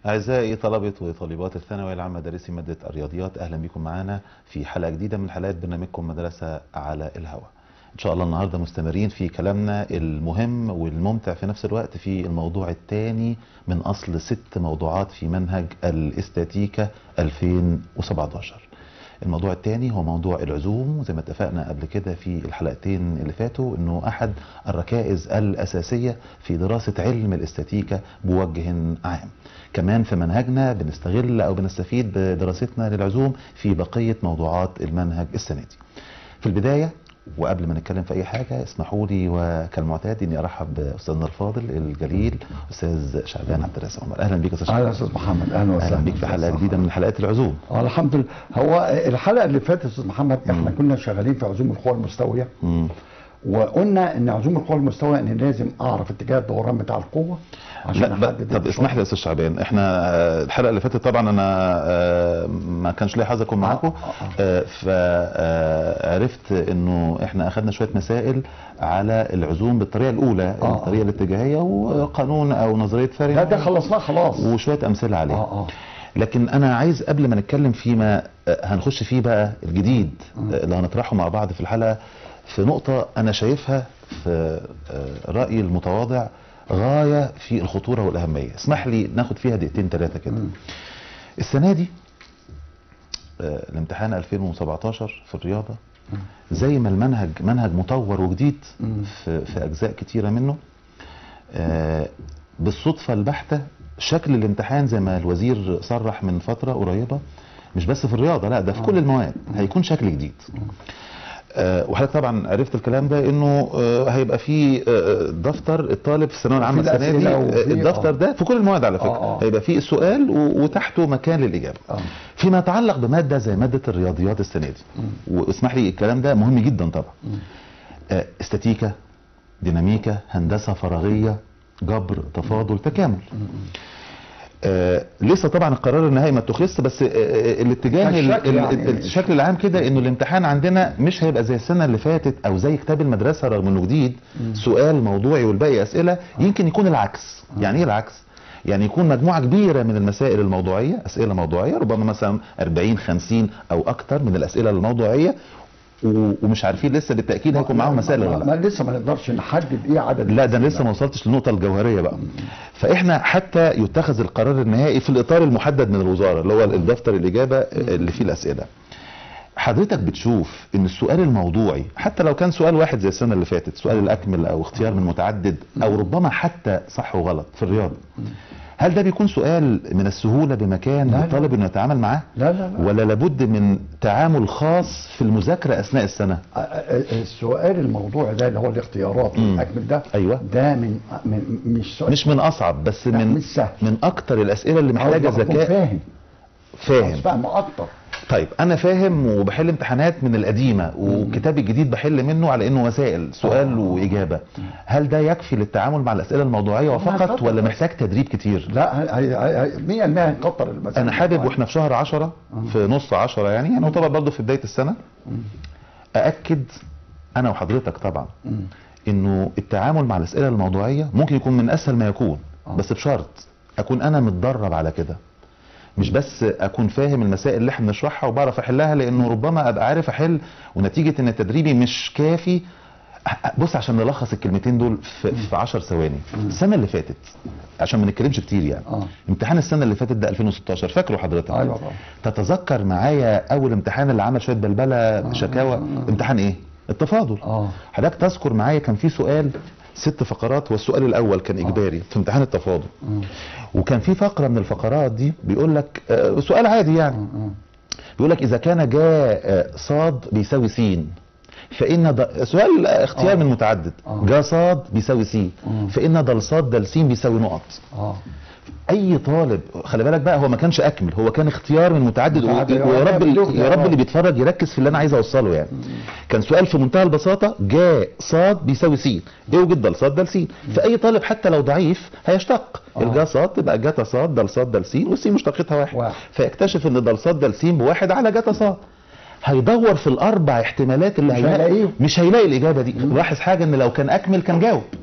أعزائي طلبة وطالبات الثانوية العامة دارسي مادة الرياضيات أهلا بكم معنا في حلقة جديدة من حلقات برنامجكم مدرسة على الهواء إن شاء الله النهاردة مستمرين في كلامنا المهم والممتع في نفس الوقت في الموضوع الثاني من أصل ست موضوعات في منهج الاستاتيكا 2017 الموضوع الثاني هو موضوع العزوم وزي ما اتفقنا قبل كده في الحلقتين اللي فاتوا انه احد الركائز الاساسيه في دراسه علم الاستاتيكا بوجه عام. كمان في منهجنا بنستغل او بنستفيد بدراستنا للعزوم في بقيه موضوعات المنهج السنه دي. في البدايه وقبل ما نتكلم في اي حاجه اسمحوا لي وكالمعتاد اني ارحب باستاذنا الفاضل الجليل استاذ شعبان عبد الرازق عمر اهلا بيك يا استاذ اهلا شعبان استاذ محمد اهلا وسهلا اهلا بيك في حلقه جديده من حلقات العزوم آه الحمد لله هو الحلقه اللي فاتت استاذ محمد احنا كنا شغالين في عزوم القوى المستويه مم. وقلنا ان عزوم القوى المستويه ان لازم اعرف اتجاه الدوران بتاع القوه عشان لا ب- احدد طب اسمح لي يا استاذ شعبان احنا آه، الحلقه اللي فاتت طبعا انا آه، ما كانش لي حظ اكون معاكم آه، فعرفت انه احنا اخذنا شويه مسائل على العزوم بالطريقه الاولى آه. الطريقه الاتجاهيه وقانون او نظريه فارغ لا ده خلصناه خلاص وشويه امثله عليه اه اه لكن انا عايز قبل ما نتكلم فيما آه، هنخش فيه بقى الجديد آه، اللي هنطرحه مع بعض في الحلقه في نقطه انا شايفها في آه، رايي المتواضع غايه في الخطوره والاهميه اسمح لي ناخد فيها دقيقتين ثلاثه كده مم. السنه دي آه، الامتحان 2017 في الرياضه زي ما المنهج منهج مطور وجديد مم. في, في اجزاء كتيره منه آه، بالصدفه البحته شكل الامتحان زي ما الوزير صرح من فتره قريبه مش بس في الرياضه لا ده في كل المواد هيكون شكل جديد آه، وحضرتك طبعا عرفت الكلام ده انه آه، هيبقى في آه، دفتر الطالب في الثانويه العامه وفي السنه دي الأسئلة آه، وفي- الدفتر آه. ده في كل المواد على فكره آه، آه. هيبقى فيه السؤال و- وتحته مكان للاجابه آه. فيما يتعلق بماده زي ماده الرياضيات السنه دي واسمح لي الكلام ده مهم جدا طبعا آه، استاتيكا ديناميكا هندسه فراغيه جبر تفاضل تكامل آه لسه طبعا القرار النهائي ما اتخذش بس آه آه، الاتجاه ال- الشكل ال- يعني. ال- الشكل العام كده انه الامتحان عندنا مش هيبقى زي السنه اللي فاتت او زي كتاب المدرسه رغم انه جديد سؤال موضوعي والباقي اسئله يمكن يكون العكس يعني ايه العكس يعني يكون مجموعه كبيره من المسائل الموضوعيه اسئله موضوعيه ربما مثلا 40 50 او اكتر من الاسئله الموضوعيه و- ومش عارفين لسه بالتاكيد هيكون معاهم مسائل ما, ولا ما, لا ما لسه ما نقدرش نحدد ايه عدد لا ده انا لسه ما وصلتش للنقطه الجوهريه بقى فاحنا حتى يتخذ القرار النهائي في الاطار المحدد من الوزاره اللي هو الدفتر الاجابه اللي فيه الاسئله حضرتك بتشوف ان السؤال الموضوعي حتى لو كان سؤال واحد زي السنه اللي فاتت سؤال الاكمل او اختيار من متعدد او ربما حتى صح وغلط في الرياضه هل ده بيكون سؤال من السهوله بمكان لا، لا. للطالب انه يتعامل معاه لا لا لا ولا لابد من تعامل خاص في المذاكره اثناء السنه آه، آه، السؤال الموضوع ده اللي هو الاختيارات مم. والاكمل ده أيوة. ده من, من مش سؤال مش من اصعب بس لا، من مش سهل. من اكتر الاسئله اللي محتاجه عاوز أكون ذكاء فاهم فاهم فاهم اكتر طيب انا فاهم وبحل امتحانات من القديمه وكتابي الجديد بحل منه على انه وسائل سؤال آه. واجابه هل ده يكفي للتعامل مع الاسئله الموضوعيه فقط طبعاً. ولا محتاج تدريب كتير لا هي- هي- هي- 100% هنكتر المسألة انا حابب واحنا في شهر عشرة في نص عشرة يعني يعني طبعا برضه في بدايه السنه ااكد انا وحضرتك طبعا مم. انه التعامل مع الاسئله الموضوعيه ممكن يكون من اسهل ما يكون آه. بس بشرط اكون انا متدرب على كده مش بس اكون فاهم المسائل اللي احنا بنشرحها وبعرف احلها لانه ربما ابقى عارف احل ونتيجه ان تدريبي مش كافي بص عشان نلخص الكلمتين دول في, في 10 ثواني السنه اللي فاتت عشان ما نتكلمش كتير يعني آه. امتحان السنه اللي فاتت ده 2016 فاكره حضرتك ايوه طبعا تتذكر معايا اول امتحان اللي عمل شويه بلبله شكاوى امتحان ايه التفاضل اه حضرتك تذكر معايا كان في سؤال ست فقرات والسؤال الاول كان اجباري في امتحان التفاضل مم. وكان في فقره من الفقرات دي بيقول لك آه، سؤال عادي يعني مم. بيقول لك اذا كان جاء آه، صاد بيساوي س فان ض... سؤال آه، اختيار آه. من متعدد آه. جاء صاد بيساوي س مم. فان ضل صاد دل س بيساوي نقط اه اي طالب خلي بالك بقى هو ما كانش اكمل هو كان اختيار من متعدد و- متعدد. ويا رب بدون اللي- يا رب اختيارات. اللي بيتفرج يركز في اللي انا عايز اوصله يعني كان سؤال في منتهى البساطه جاء صاد بيساوي س اوجد دل صاد دل س فاي طالب حتى لو ضعيف هيشتق آه. الجا صاد تبقى جاتا صاد دل صاد دل س والس مشتقتها واحد واحد. فيكتشف ان دل صاد دل س بواحد على جاتا صاد هيدور في الاربع احتمالات اللي مش هيلاقي هيلاقيهم. مش هيلاقي الاجابه دي لاحظ حاجه ان لو كان اكمل كان جاوب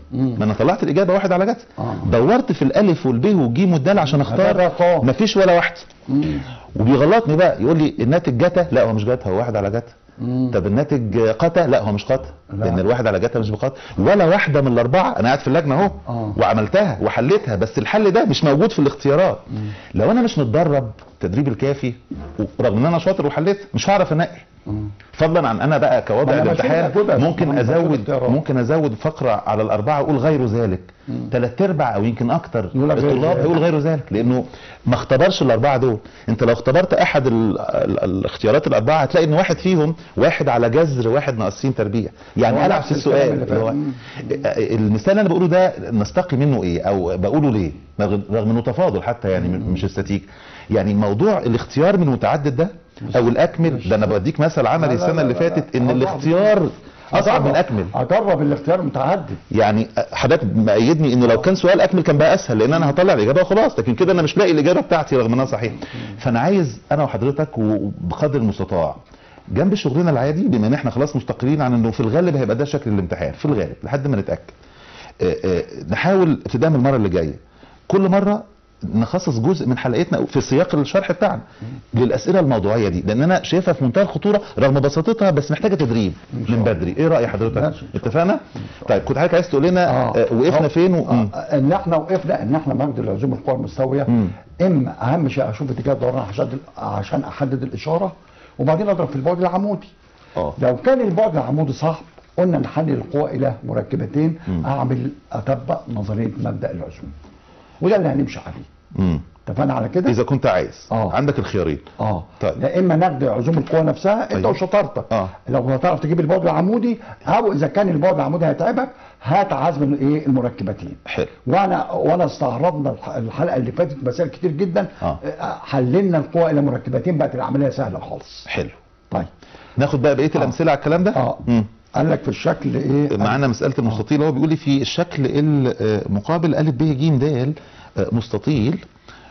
ما انا طلعت الاجابه واحد على جت آه. دورت في الالف والب والجيم والدال عشان ده اختار قاف. مفيش ولا واحده مم. وبيغلطني بقى يقول لي الناتج جتا لا هو مش جتا هو واحد على جتا مم. طب الناتج قتا لا هو مش قتا لا. لان الواحد على جتا مش بقتا ولا واحده من الاربعه انا قاعد في اللجنه اهو آه. وعملتها وحليتها بس الحل ده مش موجود في الاختيارات لو انا مش متدرب التدريب الكافي رغم ان انا شاطر وحليت مش هعرف انقي مم. فضلا عن انا بقى كوضع أنا بشوف الامتحان الأجوبة ممكن طبعاً، بشوف ازود الاختيارات. ممكن ازود فقره على الاربعه اقول غير ذلك ثلاث ارباع او يمكن اكتر يقول لك غير الطلاب ذلك. هيقول غير ذلك لانه ما اختبرش الاربعه دول انت لو اختبرت احد ال ال الاختيارات الاربعه هتلاقي ان واحد فيهم واحد على جذر واحد ناقصين تربيع يعني هو العب نفس في الكلام السؤال اللي اللي هو فات. مم. المثال اللي انا بقوله ده نستقي منه ايه او بقوله ليه رغم رغم انه تفاضل حتى يعني م- مش استاتيك يعني موضوع الاختيار من متعدد ده او الاكمل ده انا بديك مثل عملي لا، لا، السنه لا، اللي لا، فاتت لا. ان آه، الاختيار اصعب من الاكمل اجرب الاختيار متعدد يعني حضرتك مأيدني انه لو كان سؤال اكمل كان بقى اسهل لان انا هطلع الاجابه وخلاص لكن كده انا مش لاقي الاجابه بتاعتي رغم انها صحيحه فانا عايز انا وحضرتك وبقدر المستطاع جنب شغلنا العادي بما ان احنا خلاص مستقرين عن انه في الغالب هيبقى ده شكل الامتحان في الغالب لحد ما نتاكد آه، آه، نحاول ابتداء من المره اللي جايه كل مره نخصص جزء من حلقتنا في سياق الشرح بتاعنا للاسئله الموضوعيه دي لان انا شايفها في منتهى الخطوره رغم بساطتها بس محتاجه تدريب إن شاء من الله. بدري ايه راي حضرتك ماشي. اتفقنا طيب كنت حضرتك عايز تقول لنا آه. آه، وقفنا آه. فين و... مم. آه. ان احنا وقفنا ان احنا مجد العزوم القوى المستويه مم. اما اهم شيء اشوف اتجاه الدوران عشان عشان احدد الاشاره وبعدين اضرب في البعد العمودي اه لو كان البعد العمودي صعب قلنا نحلل القوى الى مركبتين مم. اعمل اطبق نظريه مبدا العزوم وده اللي هنمشي عليه مم. اتفقنا على كده اذا كنت عايز آه. عندك الخيارين اه طيب. يا اما ناخد عزوم القوى نفسها انت طيب. وشطارتك آه. لو هتعرف تجيب البعد العمودي او اذا كان البعد العمودي هيتعبك هات عزم الايه المركبتين حلو وانا وانا استعرضنا الح- الحلقه اللي فاتت مسائل كتير جدا آه. آه، حللنا القوى الى مركبتين بقت العمليه سهله خالص حلو طيب ناخد بقى بقيه الامثله على الكلام ده اه مم. قال لك في الشكل ايه معانا مساله المستطيل هو بيقول لي في الشكل المقابل ا ب ج د آه، مستطيل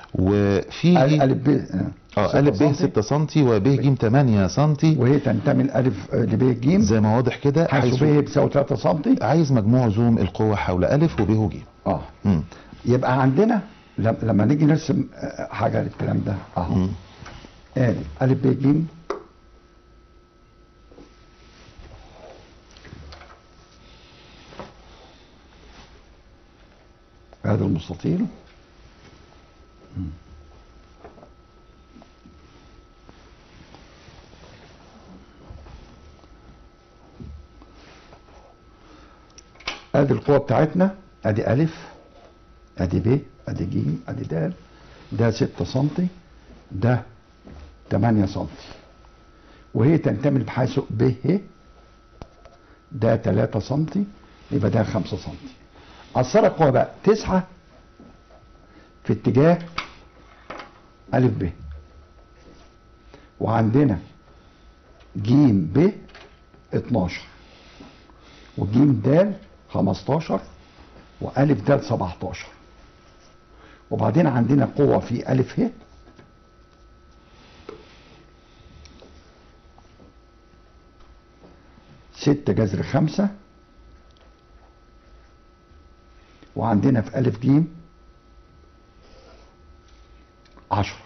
وفيه ال- الف ب اه ا ب 6 سم وب ج 8 سم وهي تنتمي الالف آه، لب ج زي ما واضح كده حيث حيث ب بيساوي 3 سم عايز مجموع زوم القوه حول ا وب وج اه مم. يبقى عندنا لم- لما نيجي نرسم آه، حاجه للكلام ده اهو مم. ادي الف ب ج هذا المستطيل مم. ادي القوة بتاعتنا ادي الف ادي ب ادي ج ادي د ده 6 سم ده 8 سم وهي تنتمي بحيث ب ه ده 3 سم يبقى ده 5 سم أثر القوة بقى 9 في اتجاه أ ب وعندنا ج ب 12 وج د 15 وألف د 17 وبعدين عندنا قوة في ألف ه ستة جذر خمسة وعندنا في ألف جيم عشرة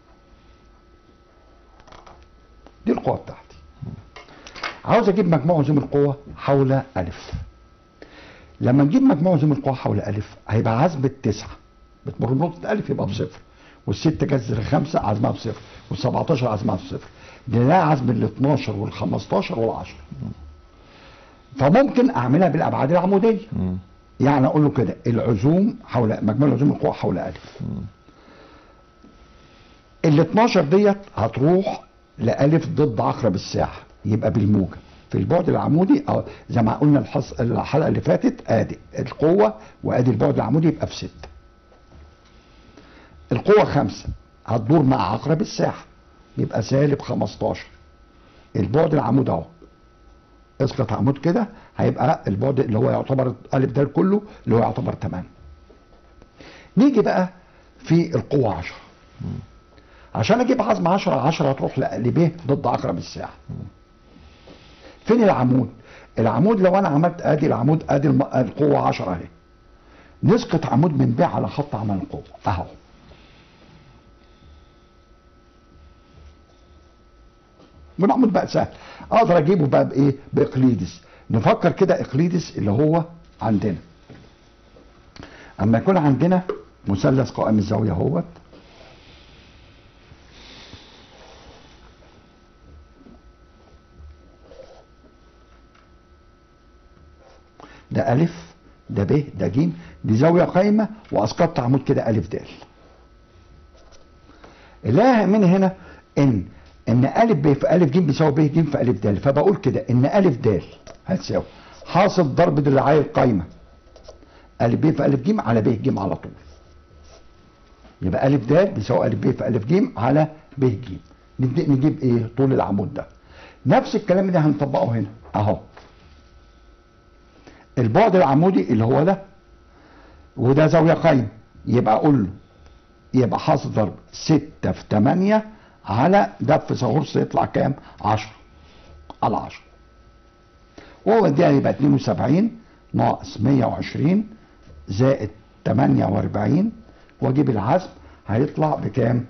دي القوة بتاعتي عاوز اجيب مجموع عزوم القوة حول ألف لما نجيب مجموع عزوم القوة حول ألف هيبقى عزم التسعة بتمر نقطة ألف يبقى بصفر والستة جذر خمسة عزمها بصفر والسبعتاشر عزمها بصفر ده ده عزم ال 12 وال 15 وال 10 فممكن اعملها بالابعاد العموديه مم. يعني اقول له كده العزوم حول مجموع عزوم القوى حول الف ال 12 ديت هتروح لالف ضد عقرب الساعه يبقى بالموجب في البعد العمودي أو زي ما قلنا الحص... الحلقه اللي فاتت ادي القوه وادي البعد العمودي يبقى في 6 القوه 5 هتدور مع عقرب الساعه يبقى سالب 15 البعد العمود اهو اسقط عمود كده هيبقى البعد اللي هو يعتبر الف ده كله اللي هو يعتبر 8 نيجي بقى في القوه 10 عشان اجيب عزم 10 10 هتروح ل ب ضد عقرب الساعه فين العمود العمود لو انا عملت ادي العمود ادي الم- القوه 10 اهي نسقط عمود من ب على خط عمل القوه اهو والعمود بقى سهل اقدر اجيبه بقى بايه باقليدس نفكر كده اقليدس اللي هو عندنا اما يكون عندنا مثلث قائم الزاويه اهوت ده ألف ده ب ده ج دي زاوية قايمة وأسقطت عمود كده ألف د اللي من هنا إن إن ألف ب في ألف ج بيساوي ب ج في ألف د فبقول كده إن ألف د هتساوي حاصل ضرب ضلعي القايمة ألف ب في ألف ج على ب ج على طول يبقى ألف د بيساوي ألف ب في ألف ج على ب ج نبدأ نجيب إيه طول العمود ده نفس الكلام ده هنطبقه هنا أهو البعد العمودي اللي هو ده وده زاوية قايمة يبقى أقول له يبقى حاصل ضرب 6 في 8 على ده في سهورس يطلع كام؟ 10 على 10 وهو ده يبقى 72 ناقص 120 زائد 48 واجيب العزم هيطلع بكام؟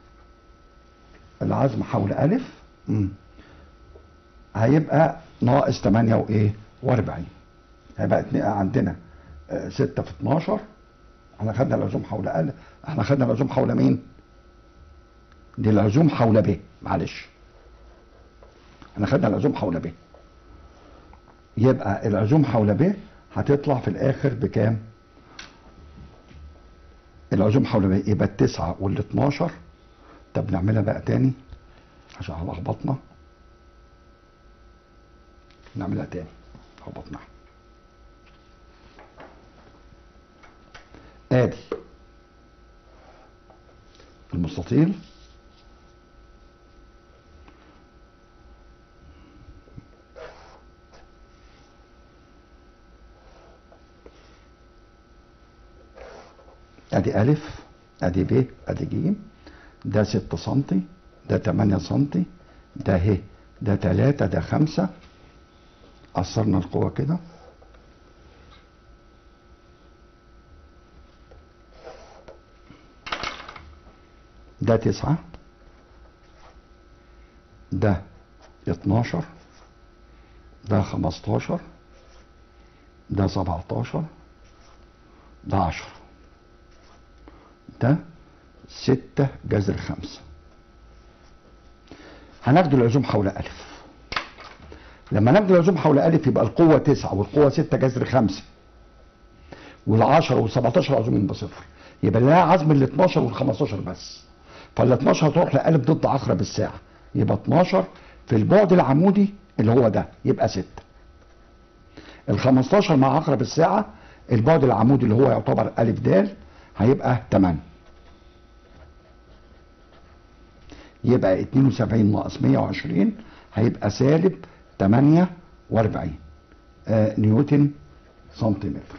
العزم حول ألف مم. هيبقى ناقص 8 وإيه؟ و40 هيبقى اتنين- عندنا 6 في 12 احنا خدنا العزوم حول ال احنا خدنا العزوم حول مين؟ دي العزوم حول ب معلش احنا خدنا العزوم حول ب يبقى العزوم حول ب هتطلع في الاخر بكام؟ العزوم حول ب يبقى التسعة وال 12 طب نعملها بقى تاني عشان هلخبطنا نعملها تاني لخبطنا ادي المستطيل ادي الف ادي ب ادي ج ده 6 سنتي ده 8 سنتي ده ه ده 3 ده 5 قصرنا القوة كده ده تسعة ده اتناشر ده خمستاشر ده سبعتاشر ده عشرة ده ستة جذر خمسة هناخد العزوم حول ألف لما ناخد العزوم حول ألف يبقى القوة تسعة والقوة ستة جذر خمسة والعشرة والسبعتاشر عزومين بصفر يبقى لها عزم ال 12 وال 15 بس فال 12 هتروح لقلب ضد عقرب الساعة يبقى 12 في البعد العمودي اللي هو ده يبقى 6 ال 15 مع عقرب الساعة البعد العمودي اللي هو يعتبر ألف د هيبقى 8 يبقى 72 ناقص 120 هيبقى سالب 48 آه نيوتن سنتيمتر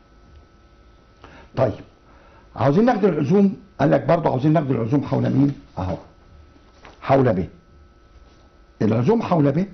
طيب عاوزين ناخد العزوم قال لك برضه عاوزين ناخد العزوم حول مين اهو حول ب العزوم حول ب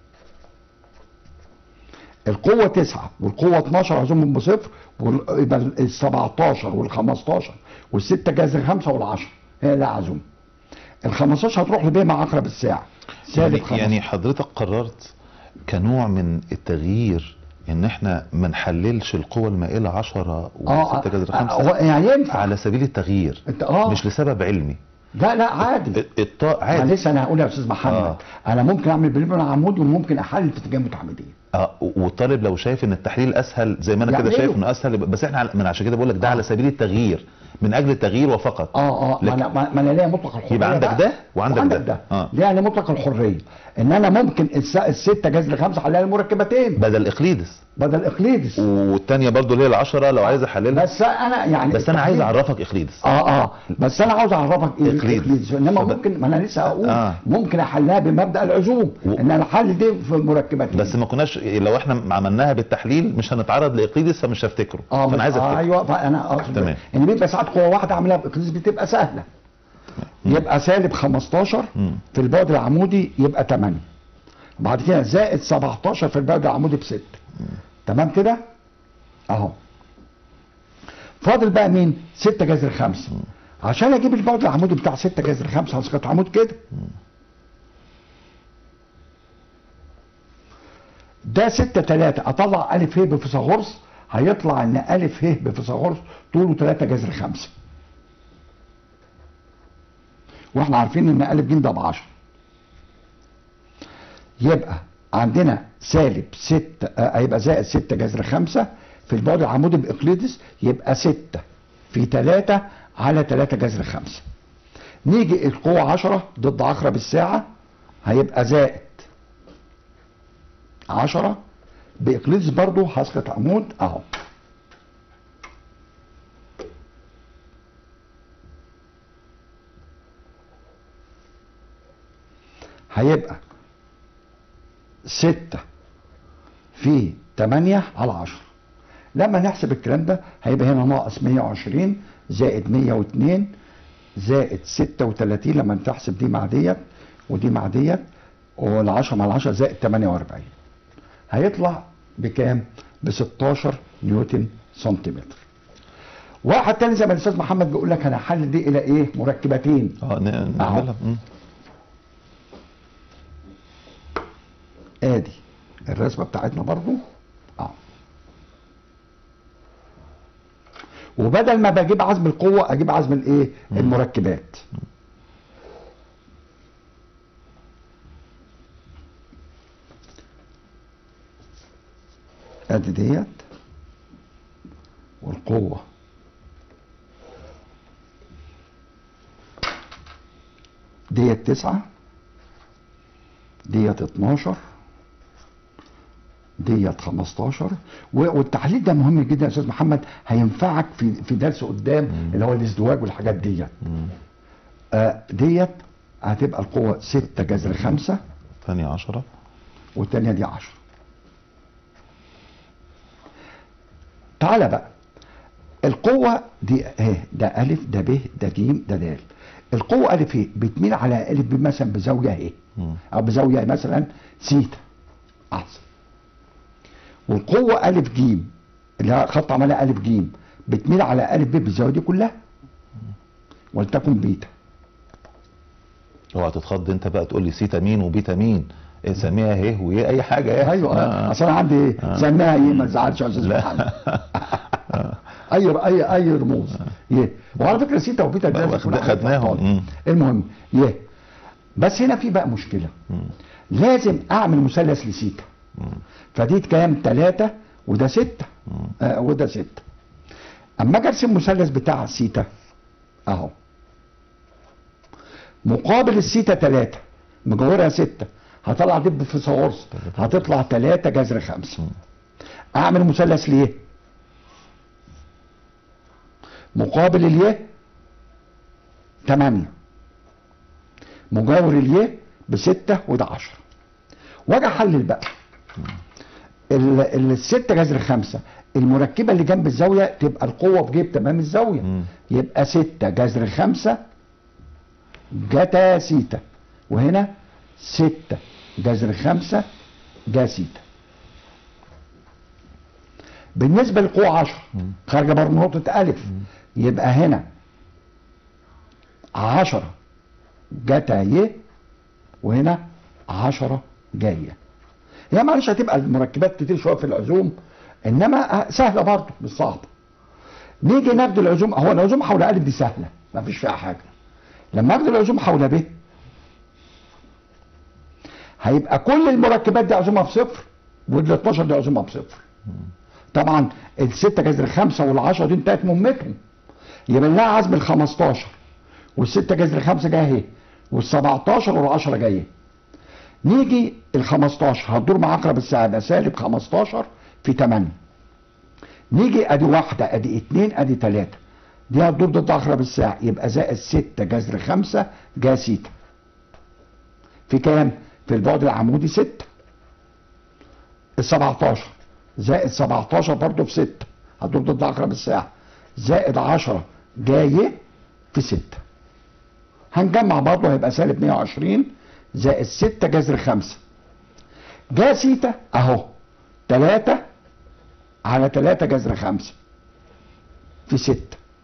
القوة 9 والقوة 12 عزوم بصفر وال- يبقى ال 17 وال 15 وال 6 جذر 5 وال 10 هي لا عزوم ال 15 هتروح لب مع عقرب الساعة سالب يعني, 15 يعني حضرتك قررت كنوع من التغيير ان احنا ما نحللش القوى المائله 10 و6 جذر آه، 5 هو يعني ينفع على سبيل التغيير انت اه مش لسبب علمي لا لا عادي الطاء عادي معلش انا هقول يا استاذ محمد آه. انا ممكن اعمل بالابن عمودي وممكن احلل في اتجاه متعامدين اه والطالب لو شايف ان التحليل اسهل زي ما انا كده يعمله. شايف انه اسهل بس احنا على- من عشان كده بقول لك ده على سبيل التغيير من اجل التغيير وفقط اه اه ما لكن- انا ما ما انا ليا مطلق الحريه يبقى عندك بقى. ده وعندك وعندك ده. ده آه. ليه يعني مطلق الحريه ان انا ممكن الس- الستة جذر خمسة احللها المركبتين بدل اقليدس بدل اقليدس والثانيه برضو اللي هي العشرة لو عايز احللها بس انا يعني بس انا عايز التحليل- اعرفك اقليدس اه اه بس انا عاوز اعرفك ايه إقليدس. الاقليدس انما فب- ممكن ما انا لسه هقول آه. ممكن احلها بمبدا العزوم و- ان انا احلل دي في المركبتين بس ما كناش لو احنا عملناها بالتحليل مش هنتعرض لاقليدس فمش هفتكره اه فانا مش- عايز آه افتكره ايوه فانا اقصد تمام. ان بيبقى ساعات قوه واحده اعملها باقليدس بتبقى سهله يبقى سالب 15 مم. في البعد العمودي يبقى 8 بعد كده زائد 17 في البعد العمودي بستة تمام كده اهو فاضل بقى مين 6 جذر 5 عشان اجيب البعد العمودي بتاع 6 جذر 5 هسقط عمود كده ده 6 3 اطلع الف ه بفيثاغورس هيطلع ان الف ه بفيثاغورس طوله 3 جذر 5 واحنا عارفين ان الف ج ده ب 10 يبقى عندنا سالب 6 آه، هيبقى زائد 6 جذر 5 في البعد العمودي باقليدس يبقى 6 في 3 على 3 جذر 5 نيجي القوة 10 ضد عقرب الساعة هيبقى زائد 10 باقليدس برضو هسقط عمود اهو هيبقى ستة في تمانية على عشرة لما نحسب الكلام ده هيبقى هنا ناقص 120 زائد 102 زائد 36 لما تحسب دي مع ديت ودي مع ديت وال10 مع ال10 زائد 48 هيطلع بكام؟ ب 16 نيوتن سنتيمتر. واحد تاني زي ما الاستاذ محمد بيقول لك انا هحلل دي الى ايه؟ مركبتين اه ن- نعملها مم. ادي الرسمه بتاعتنا برضو اه وبدل ما بجيب عزم القوه اجيب عزم الايه المركبات ادي ديت والقوه ديت تسعة ديت 12 ديت 15 و- والتحليل ده مهم جدا يا استاذ محمد هينفعك في في درس قدام اللي هو الازدواج والحاجات ديت آه ديت هتبقى القوه 6 جذر 5 ثانية عشرة والتانية دي 10 تعالى بقى القوة دي اهي ده ألف ده ب ده ج ده د القوة ألف ايه بتميل على ألف ب مثلا بزاوية ايه مم. أو بزاوية مثلا سيتا أحسن والقوة ألف ج اللي هي خط عملها ألف ج بتميل على ألف ب بالزاوية دي كلها ولتكن بيتا اوعى تتخض انت بقى تقول لي سيتا مين وبيتا مين إيه سميها ايه وايه اي حاجه ايه ايوه آه. اصل انا عندي ايه سماها ايه ما تزعلش يا استاذ لا. محمد اي اي اي رموز يه وعلى فكره سيتا وبيتا بقى ده واخد- كل حاجة خدناهم. بتاعت مم. المهم يه بس هنا في بقى مشكله لازم اعمل مثلث لسيتا فدي كام ثلاثة وده ستة آه وده ستة اما اجي ارسم مثلث بتاع سيتا اهو مقابل السيتا ثلاثة مجاورها ستة هطلع دي بفيثاغورس هتطلع ثلاثة جذر خمسة اعمل مثلث ليه مقابل اليه 8 مجاور اليه بستة وده 10 واجي احلل بقى ال- ال- الستة جذر خمسة المركبة اللي جنب الزاوية تبقى القوة في جيب تمام الزاوية مم. يبقى ستة جذر خمسة جتا سيتا وهنا ستة جذر خمسة جا سيتا بالنسبة للقوة 10 خارجة بره نقطة ألف يبقى هنا 10 جتا ي وهنا 10 جاية هي معلش هتبقى المركبات كتير شوية في العزوم إنما سهلة برضه مش صعبة نيجي ناخد العزوم هو العزوم حول ألف دي سهلة ما فيش فيها حاجة لما اخد العزوم حول ب هيبقى كل المركبات دي عزومها بصفر وال 12 دي عزومها بصفر طبعا الستة جذر خمسة والعشرة دي انتهت مهمتهم يبقى لها عزم ال 15 والستة جذر خمسة جايه اهي وال 17 وال10 جايه نيجي ال 15 هتدور مع عقرب الساعة يبقى سالب 15 في 8 نيجي ادي واحدة ادي اتنين ادي تلاتة دي هتدور ضد عقرب الساعة يبقى زائد ستة جذر خمسة جا سيتا في كام؟ في البعد العمودي ستة ال 17 زائد 17 برضه في 6 هتدور ضد عقرب الساعة زائد 10 جاي في 6 هنجمع برضه هيبقى سالب 120 زائد 6 جذر 5 جا سيتا اهو 3 على 3 جذر 5 في 6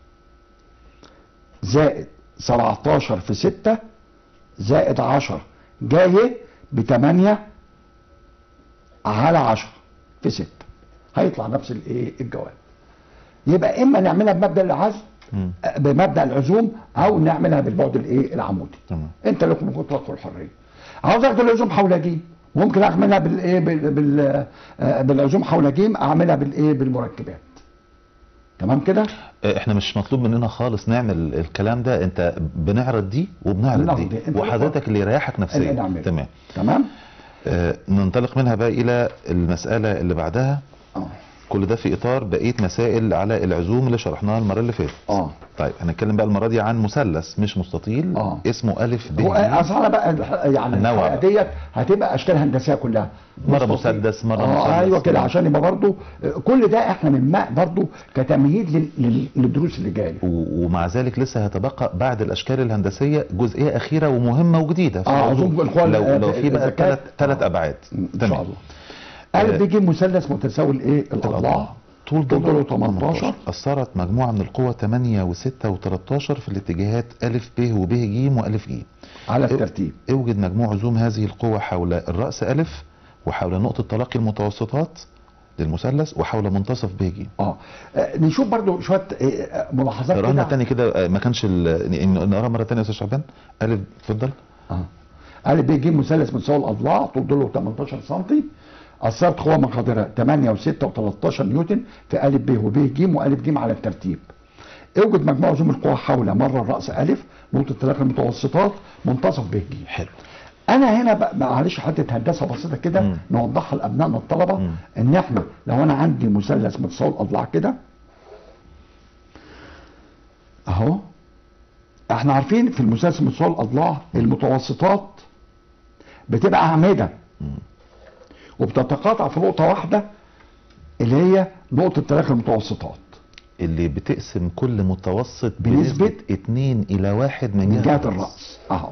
زائد 17 في 6 زائد 10 جاي ب 8 على 10 في 6 هيطلع نفس الايه الجواب يبقى اما نعملها بمبدا العزم مم. بمبدا العزوم او نعملها بالبعد الايه العمودي تمام انت لكم مطلق الحريه عاوز اخد العزوم حول جيم ممكن اعملها بالايه بال بال آه، بالعزوم حول جيم اعملها بالايه بالمركبات تمام كده آه، احنا مش مطلوب مننا خالص نعمل الكلام ده انت بنعرض دي وبنعرض بنعرض دي دي. انت وحضرتك اللي يريحك اللي نفسيا نعمله. تمام تمام آه ننطلق منها بقى الى المساله اللي بعدها اه كل ده في اطار بقيه مسائل على العزوم اللي شرحناها المره اللي فاتت اه طيب هنتكلم بقى المره دي عن مثلث مش مستطيل آه. اسمه الف ب هو ج. اصل انا بقى الح- يعني النوع الحلقه بقى. ديت هتبقى اشكال هندسيه كلها مرة مستطيل. مسدس، مرة اه مثلث. ايوه كده نعم. عشان يبقى برضو كل ده احنا من ماء برضو كتمهيد لل- لل- للدروس اللي جايه و- ومع ذلك لسه هيتبقى بعد الاشكال الهندسيه جزئيه اخيره ومهمه وجديده آه، عزوم القوى لو ال- لو في بقى الذكاء. ثلاث ثلاث آه. ابعاد ان تمام. شاء الله الف بيجي مثلث متساوي الايه الأضلاع. الاضلاع طول طول ضلع ضلعه 18 أثرت مجموعة من القوى 8 و6 و13 في الاتجاهات ألف ب وب ج وألف ج على الترتيب اوجد مجموع عزوم هذه القوى حول الرأس ألف وحول نقطة تلاقي المتوسطات للمثلث وحول منتصف ب ج اه آه، نشوف برضو شويه آه، ملاحظات قرانا كده تاني كده آه، ما كانش ال- ن- نقراها مرة تانية يا أستاذ شعبان ألف اتفضل اه الف بيجي مثلث متساوي الاضلاع طول ضلعه 18 سم اثرت قوى مقدارها 8 و6 و13 نيوتن في الف ب وب ج والف ج على الترتيب اوجد مجموع عزوم القوى حول مره الراس الف نقطه تلاقي المتوسطات منتصف ب ج حلو انا هنا بقى معلش حته هندسه بسيطه كده مم. نوضحها لابنائنا الطلبه مم. ان احنا لو انا عندي مثلث متساوي الاضلاع كده اهو احنا عارفين في المثلث متساوي الاضلاع المتوسطات بتبقى اعمده وبتتقاطع في نقطه واحده اللي هي نقطه تلاقي المتوسطات اللي بتقسم كل متوسط بنسبة بنسبة 2 إلى 1 من من جهه الرأس. الراس اهو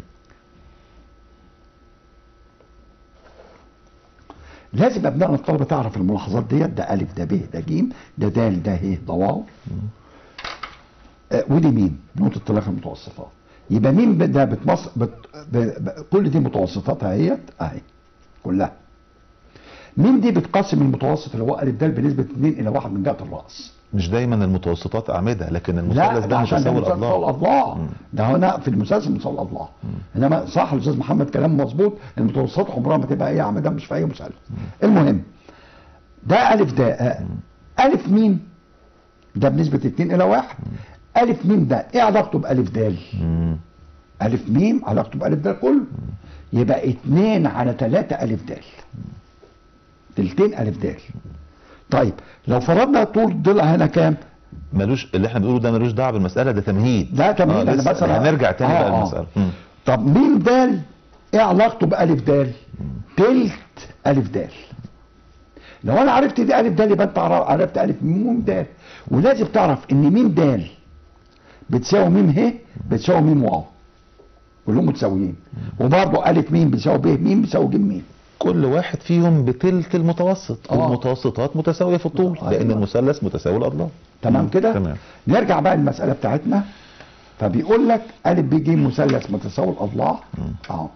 لازم ابنائنا الطلبه تعرف الملاحظات ديت ده الف ده ب ده ج ده د ده ه ده واو آه، ودي ميم نقطه تلاقي المتوسطات يبقى ميم ب- ده بتمص بت ب... ب... كل دي متوسطاتها اهيت اهي كلها ميم دي بتقسم المتوسط اللي هو الف د بنسبه 2 الى 1 من جهه الراس مش دايما المتوسطات أعمدة لكن لا المثلث ده ده عشان ده متساوي مثلث الأضلاع الاضلاع مم. ده هنا في المسلسل متساوي الاضلاع انما صح الاستاذ محمد كلام مظبوط المتوسطات عمرها ما تبقى ايه اعمده مش في اي مثلث المهم ده الف ده آه، الف ميم ده بنسبه 2 الى 1 الف ميم ده ايه علاقته بالف د مم. الف ميم علاقته بالف د كله يبقى 2 على 3 الف د تلتين الف د طيب لو فرضنا طول ضلع هنا كام ملوش اللي احنا بنقوله ده ملوش دعوه بالمساله ده تمهيد ده تمهيد، آه أنا لسه مثلا- هنرجع تاني آه، بقى آه. للمساله مم. طب ميم دال ايه علاقته بألف دال؟ تلت ألف دال. لو أنا عرفت دي ألف دال يبقى أنت عر- عرفت ألف ميم دال ولازم تعرف إن ميم دال بتساوي ميم ه بتساوي ميم واو كلهم متساويين وبرضه ألف ميم بتساوي ب ميم بتساوي ج ميم كل واحد فيهم بتلت المتوسط آه. والمتوسطات متساويه في الطول أيوة. لان المثلث متساوي الاضلاع تمام مم. كده؟ تمام نرجع بقى للمسألة بتاعتنا فبيقول لك ألف ب ج مثلث متساوي الأضلاع أهو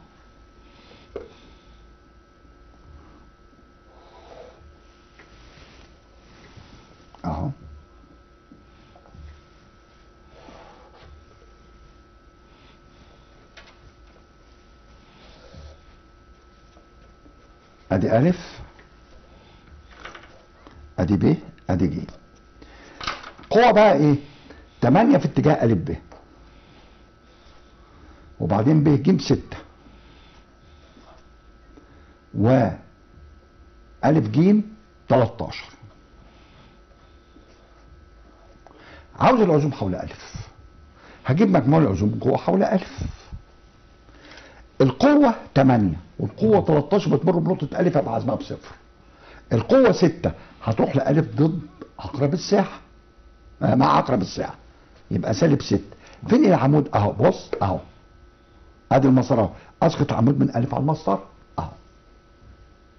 أهو أدي ألف أدي ب أدي ج قوة بقى ايه 8 في اتجاه ألف ب وبعدين ب ج 6 و ألف ج 13 عاوز العزوم حول ألف هجيب مجموع العزوم قوة حول ألف القوة 8 والقوة 13 بتمر بنقطة ألف هيبقى عزمها بصفر القوة 6 هتروح لألف ضد عقرب الساحة آه، مع عقرب الساعة يبقى سالب 6 فين العمود اهو بص اهو ادي المسار اهو اسقط عمود من الف على المسطر اهو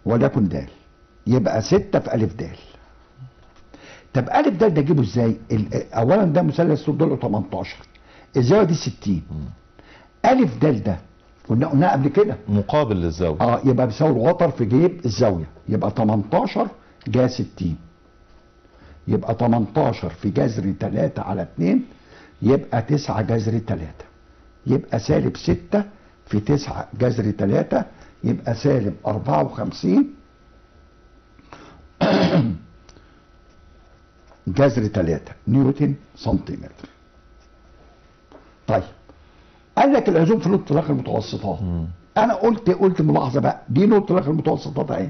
وليكن د يبقى 6 في ألف د طب ألف د ده أجيبه إزاي؟ ال- أولا ده مثلث طول ضلعه 18 الزاوية دي 60 ألف د ده كنا قلناها قبل كده مقابل للزاويه اه يبقى بيساوي الوتر في جيب الزاويه يبقى 18 جا 60 يبقى 18 في جذر 3 على 2 يبقى 9 جذر 3 يبقى سالب 6 في 9 جذر 3 يبقى سالب 54 جذر 3 نيوتن سنتيمتر طيب قال لك العزوم في نقطة طلاق المتوسطات انا قلت قلت ملاحظه بقى دي نقطه طلاق المتوسطات اهي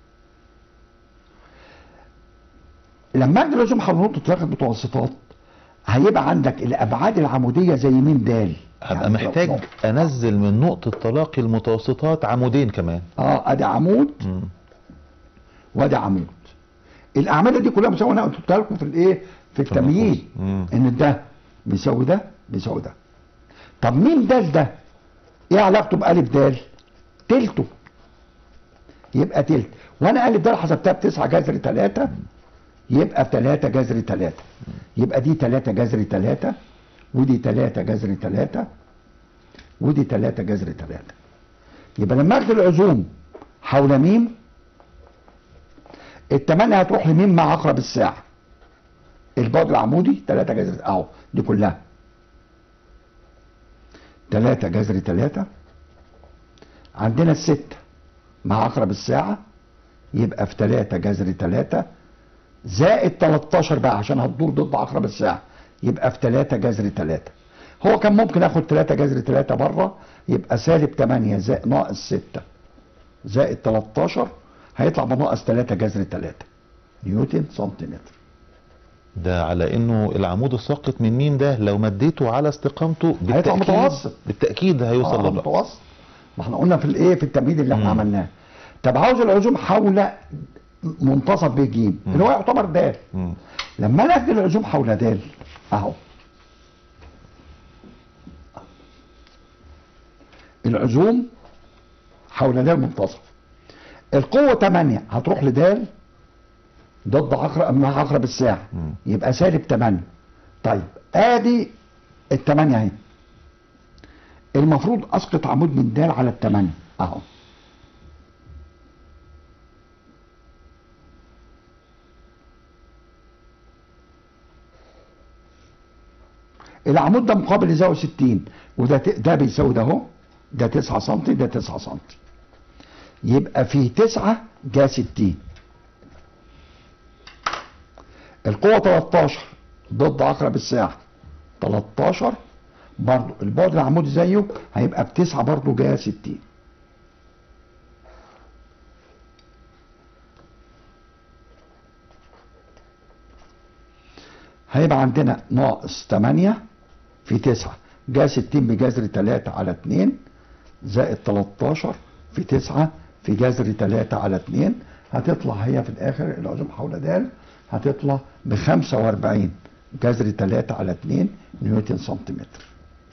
لما اجي العزوم حول نقطه طلاق المتوسطات هيبقى عندك الابعاد العموديه زي مين دال هبقى محتاج انزل من نقطه تلاقي المتوسطات عمودين كمان اه ادي عمود مم. وادي عمود الاعمده دي كلها مساويه انا قلت لكم في الايه في التمييز مم. ان ده بيساوي ده بيساوي ده طب مين دال ده ايه علاقته بالف دال تلته يبقى تلت وانا الف دال حسبتها بتسعة جذر تلاتة يبقى تلاتة جذر تلاتة يبقى دي تلاتة جذر تلاتة ودي تلاتة جذر تلاتة ودي تلاتة جذر تلاتة يبقى لما اخد العزوم حول ميم التمانية هتروح لميم مع عقرب الساعة البعد العمودي تلاتة جذر اهو دي كلها تلاتة جذر تلاتة عندنا الستة مع عقرب الساعة يبقى في تلاتة جذر تلاتة زائد 13 بقى عشان هتدور ضد عقرب الساعة يبقى في 3 جذر 3 هو كان ممكن اخد 3 جذر 3 بره يبقى سالب 8 زائد ناقص 6 زائد 13 هيطلع بناقص 3 جذر 3 نيوتن سنتيمتر ده على انه العمود الساقط من مين ده لو مديته على استقامته هيطلع بالتاكيد متوسط. بالتاكيد هيوصل آه للرأس متوسط ما احنا قلنا في الايه في التمهيد اللي احنا مم. عملناه طب عاوز العزوم حول منتصف ب ج اللي هو يعتبر د مم. لما انا اخد العزوم حول د اهو العزوم حول د منتصف القوة 8 هتروح لد ضد عقرب مع عقرب الساعة مم. يبقى سالب 8 طيب ادي الثمانية اهي المفروض اسقط عمود من د على الثمانية اهو العمود ده مقابل لزاوية 60 وده ت- ده بيساوي ده اهو ده 9 سم ده 9 سم يبقى فيه 9 جا 60 القوة 13 ضد عقرب الساعة 13 برضو البعد العمودي زيه هيبقى بتسعة برضو جاية 60 هيبقى عندنا ناقص 8 في 9 جا 60 بجذر 3 على 2 زائد 13 في 9 في جذر 3 على 2 هتطلع هي في الاخر العزوم حول د هتطلع ب 45 جذر 3 على 2 نيوتن سنتيمتر.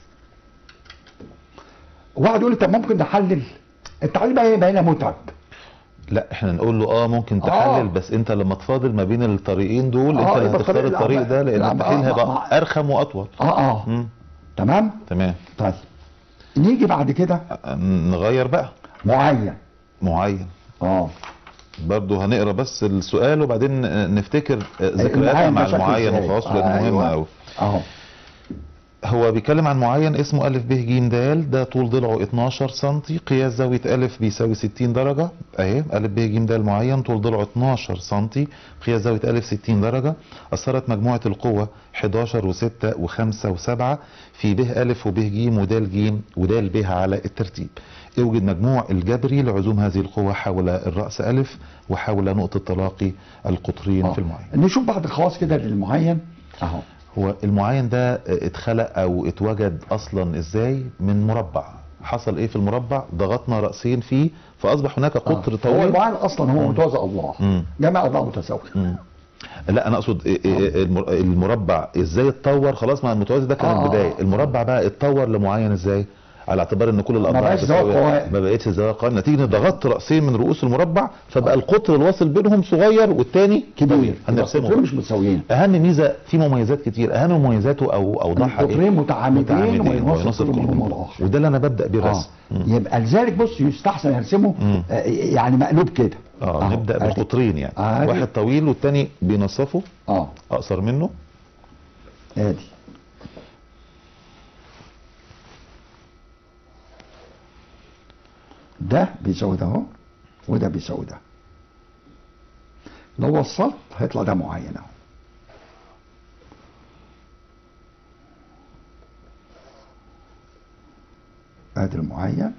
واحد يقول لي طب ممكن نحلل التحليل بقى هيبقى هنا متعب لا احنا نقول له اه ممكن تحلل آه. بس انت لما تفاضل ما بين الطريقين دول آه، انت اللي يبقى هتختار الطريق الطريق الأعمى. ده لان الأعمى. التحليل آه، هيبقى مع- ارخم واطول اه اه مم. تمام تمام طيب نيجي بعد كده نغير بقى معين معين اه برضه هنقرا بس السؤال وبعدين نفتكر ذكرياتنا المعين مع ده شكله المعين إزاي؟ وخلاص لانه آه، مهم أيوة. قوي اهو هو بيتكلم عن معين اسمه ألف ب ج د ده طول ضلعه 12 سم قياس زاوية ألف بيساوي 60 درجة أهي ألف ب ج د معين طول ضلعه 12 سم قياس زاوية ألف 60 درجة أثرت مجموعة القوة 11 و6 و5 و7 في ب ألف وب ج ود ج ود ب على الترتيب اوجد مجموع الجبري لعزوم هذه القوة حول الرأس ألف وحول نقطة تلاقي القطرين آه. في المعين نشوف بعض الخواص كده للمعين اهو هو المعين ده اتخلق او اتوجد اصلا ازاي من مربع حصل ايه في المربع ضغطنا راسين فيه فاصبح هناك قطر آه. هو طويل المعين اصلا هو متوازي الله مم. جمع الله متساوي مم. لا انا اقصد إيه- إيه- المر- المربع ازاي اتطور خلاص مع المتوازي ده كان آه، آه، البدايه آه. المربع بقى اتطور لمعين ازاي على اعتبار ان كل الاضلاع بقاش زوايا متساوية، قوائم. ما بقتش زوايا قائمه نتيجه ان ضغطت راسين من رؤوس المربع فبقى القطر الواصل بينهم صغير والتاني كبير هنرسمه القطرين مش متساويين اهم ميزه في مميزات كتير اهم مميزاته او اوضحها القطرين متعامدين متعامدين وينوصل وينصف كل كل منهم منهم الآخر. وده اللي انا ببدا بيه اه الرسم مم. يبقى لذلك بص يستحسن يرسمه مم. آه، يعني مقلوب كده اه أهو، نبدا أدي. بالقطرين يعني عادي. واحد طويل والتاني بينصفه اه اقصر منه ادي ده بيساوي ده اهو وده بيساوي ده لو وصلت هيطلع ده معين اهو ادي المعين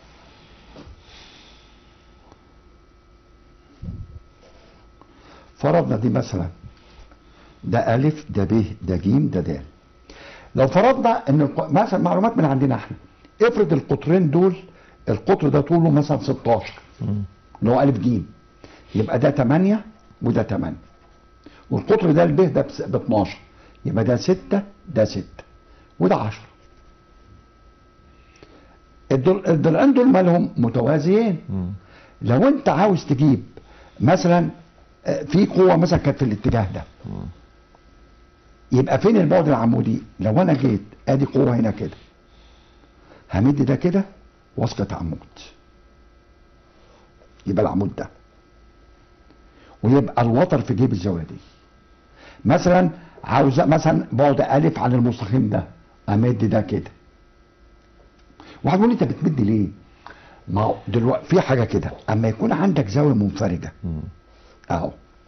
فرضنا دي مثلا ده ألف ده ب ده ج ده د لو فرضنا ان الق- مثلا معلومات من عندنا احنا افرض القطرين دول القطر ده طوله مثلا 16 اللي هو ألف ج يبقى ده 8 وده 8 والقطر ده الب ده ب 12 يبقى ده 6 ده 6 وده 10 الضل- الضلعين دول مالهم متوازيين لو انت عاوز تجيب مثلا آه، في قوه مثلا كانت في الاتجاه ده يبقى فين البعد العمودي لو انا جيت ادي قوه هنا كده همد ده كده واسقط عمود يبقى العمود ده ويبقى الوتر في جيب الزاويه دي مثلا عاوز مثلا بعد الف عن المستقيم ده امد ده كده واحد يقول لي انت بتمد ليه ما هو دلوقتي في حاجه كده اما يكون عندك زاويه منفرجه اهو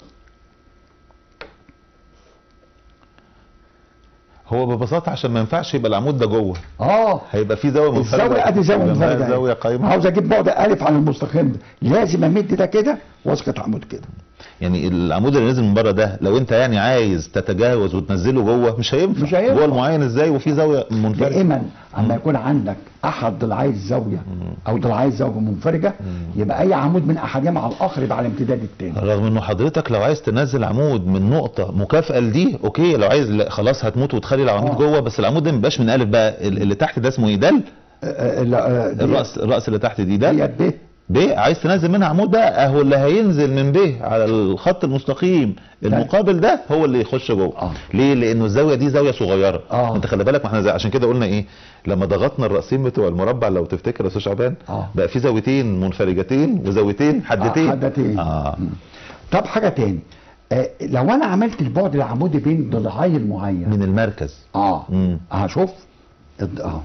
هو ببساطه عشان ما ينفعش يبقى العمود ده جوه اه هيبقى في زاويه منفرده الزاويه ادي زاويه يبقى معايا منفرجه زاويه قايمه عاوز اجيب بعد الف عن المستقيم ده لازم امد ده كده واسقط عمود كده يعني العمود اللي نازل من بره ده لو انت يعني عايز تتجاوز وتنزله جوه مش هينفع مش هينفع. جوه المعين ازاي وفي زاويه منفرده دائما اما يكون عندك احد ضلعي الزاويه او ضلعي الزاويه منفرجه يبقى اي عمود من احدهما على الاخر يبقى على امتداد التاني رغم انه حضرتك لو عايز تنزل عمود من نقطه مكافئه لدي اوكي لو عايز لا خلاص هتموت وتخلي العمود آه. جوه بس العمود ده ما بيبقاش من الف بقى ال- اللي تحت ده اسمه ايه دل آه، آه، لا، آه، دي- الراس الراس اللي تحت دي دل ديت ب ب عايز تنزل منها عمود بقى اهو اللي هينزل من ب على الخط المستقيم المقابل ده هو اللي يخش جوه آه. ليه لانه الزاويه دي زاويه صغيره آه. انت خلي بالك ما احنا زي عشان كده قلنا ايه لما ضغطنا الراسين بتوع المربع لو تفتكر يا استاذ شعبان آه. بقى في زاويتين منفرجتين وزاويتين حدتين آه، حدتين. اه مم. طب حاجه تاني آه لو انا عملت البعد العمودي بين ضلعي المعين من المركز اه مم. هشوف الد- اه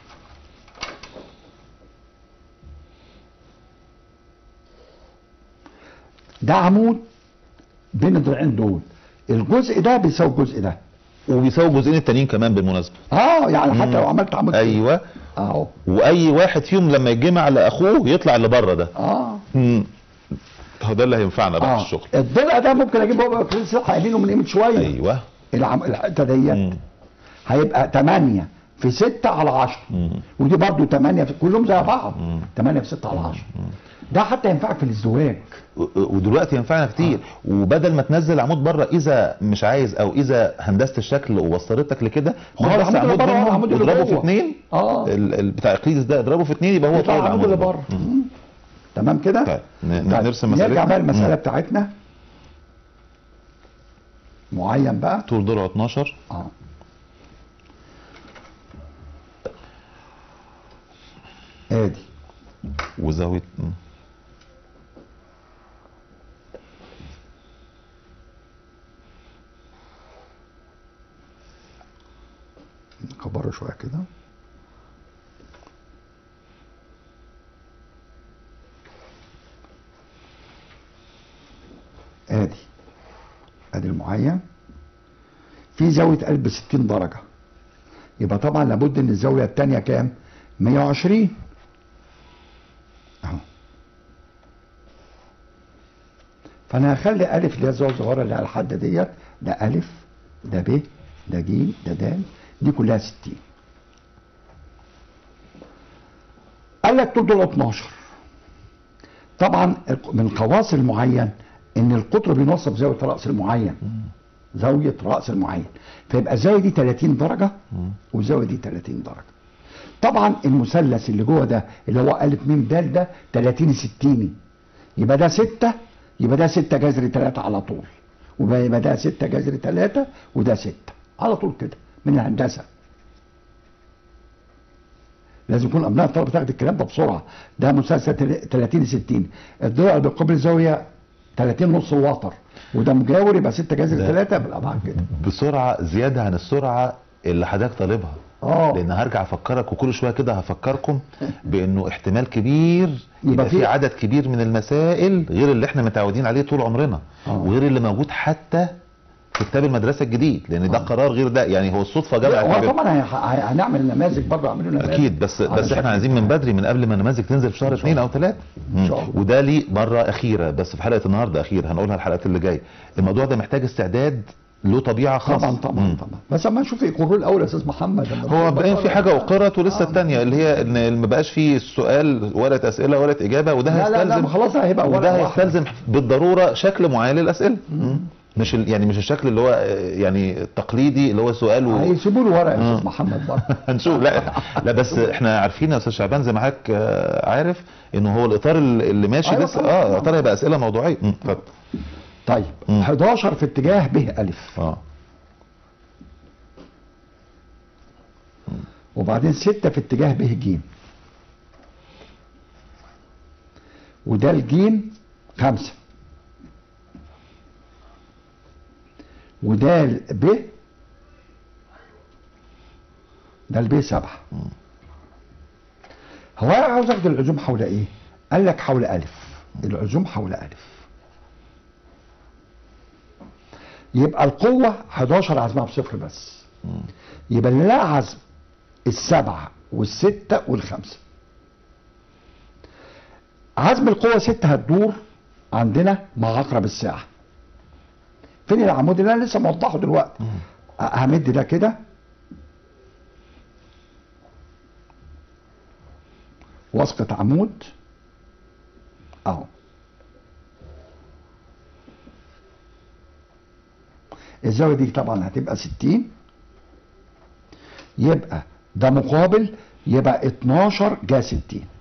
ده عمود بين الضلعين دول الجزء ده بيساوي الجزء ده وبيساوي الجزئين التانيين كمان بالمناسبه اه يعني حتى لو عملت عمود كده. ايوه اهو واي واحد فيهم لما يتجمع لاخوه يطلع اللي بره ده اه مم. هو ده اللي هينفعنا بقى في اه الشغل الضلع ده ممكن اجيبه بقى في لسه قايلينه من قيمه شويه ايوه العم... الحته ديت مم. هيبقى 8 في 6 على 10 مم. ودي برضو 8 في كلهم زي بعض مم. 8 في 6 على 10 ده حتى ينفعك في الازدواج و- ودلوقتي ينفعنا كتير وبدل ما تنزل عمود بره اذا مش عايز او اذا هندسه الشكل ووصلتك لكده خد ما هو بس العمود اللي عمود بره هو منهم العمود اللي واضربه في جوه. اثنين اه ال- ال- بتاع اقليدس ده اضربه في اثنين يبقى هو يطلع طول العمود اللي بره مم. مم. تمام كده طيب ن- طيب، نرسم نرجع مسألتنا بقى المساله مم. بتاعتنا معين بقى طول ضلع 12 اه ادي وزاويه مم. نكبره شويه كده ادي ادي المعين في زاويه قلب 60 درجه يبقى طبعا لابد ان الزاويه الثانيه كام 120 اهو فانا هخلي الف اللي هي الزاويه الصغيره اللي على الحد ديت ده الف ده ب ده ج ده د دي كلها 60 قال لك طول دول 12 طبعا من خواص المعين ان القطر بينصب زاويه راس المعين زاويه راس المعين فيبقى الزاويه دي 30 درجه والزاويه دي 30 درجه طبعا المثلث اللي جوه ده اللي هو الف م د ده 30 60 يبقى ده 6 يبقى ده 6 جذر 3 على طول ويبقى يبقى ده 6 جذر 3 وده 6 على طول كده من الهندسه لازم يكون ابناء الطلبه تاخد الكلام ده بسرعه ده مثلث 30 60 الضلع بالقبل الزاويه 30 نص وتر وده مجاور يبقى 6 جذر ده- 3 بالابعاد كده بسرعه زياده عن السرعه اللي حضرتك طالبها اه لان هرجع افكرك وكل شويه كده هفكركم بانه احتمال كبير يبقى يبقى في- في عدد كبير من المسائل غير اللي احنا متعودين عليه طول عمرنا آه. وغير اللي موجود حتى في كتاب المدرسه الجديد لان ده آه. قرار غير ده يعني هو الصدفه لا، جمعت ما هو بين- طبعا هي- هي- هنعمل نماذج برضه اعملوا نماذج اكيد بس على بس شكل احنا عايزين من بدري من قبل ما النماذج تنزل في شهر إن شاء اثنين او الله. ثلاثه إن شاء الله. وده ليه مره اخيره بس في حلقه النهارده اخيره هنقولها الحلقات اللي جايه الموضوع ده محتاج استعداد له طبيعه خاصه طبعا طبعا مم. طبعا بس اما نشوف يقولوا الاول يا استاذ محمد لما هو تكون باين في بقرة. حاجه اقرت ولسه آه. الثانيه اللي هي ان ما بقاش فيه السؤال ورقه اسئله ورقه اجابه وده لا لا لا هيستلزم ما خلاص هيبقى وده ورقة واحدة. هيستلزم بالضروره شكل معين للاسئله مم. مش ال- يعني مش الشكل اللي هو آه، يعني التقليدي اللي هو سؤال و... هيسيبوا له ورقه يا آه. استاذ محمد برضه هنشوف لا لا بس احنا عارفين يا استاذ شعبان زي ما حضرتك آه، عارف ان هو الاطار اللي اللي ماشي أيوة لسه طبعاً. اه الاطار هيبقى اسئله موضوعيه مم، اتفضل طيب مم. 11 في اتجاه ب الف اه وبعدين 6 في اتجاه ب ج وده الجيم خمسة وده الب ده الب سبعة هو انا عاوز اخد العزوم حول ايه؟ قال لك حول الف العزوم حول الف يبقى القوة 11 عزمها بصفر بس يبقى اللي لها عزم السبعة والستة والخمسة عزم القوة ستة هتدور عندنا مع عقرب الساعة فين العمود اللي انا لسه موضحه دلوقتي أ- همد ده كده واسقط عمود اهو الزاوية دي طبعا هتبقى 60 يبقى ده مقابل يبقى 12 جا 60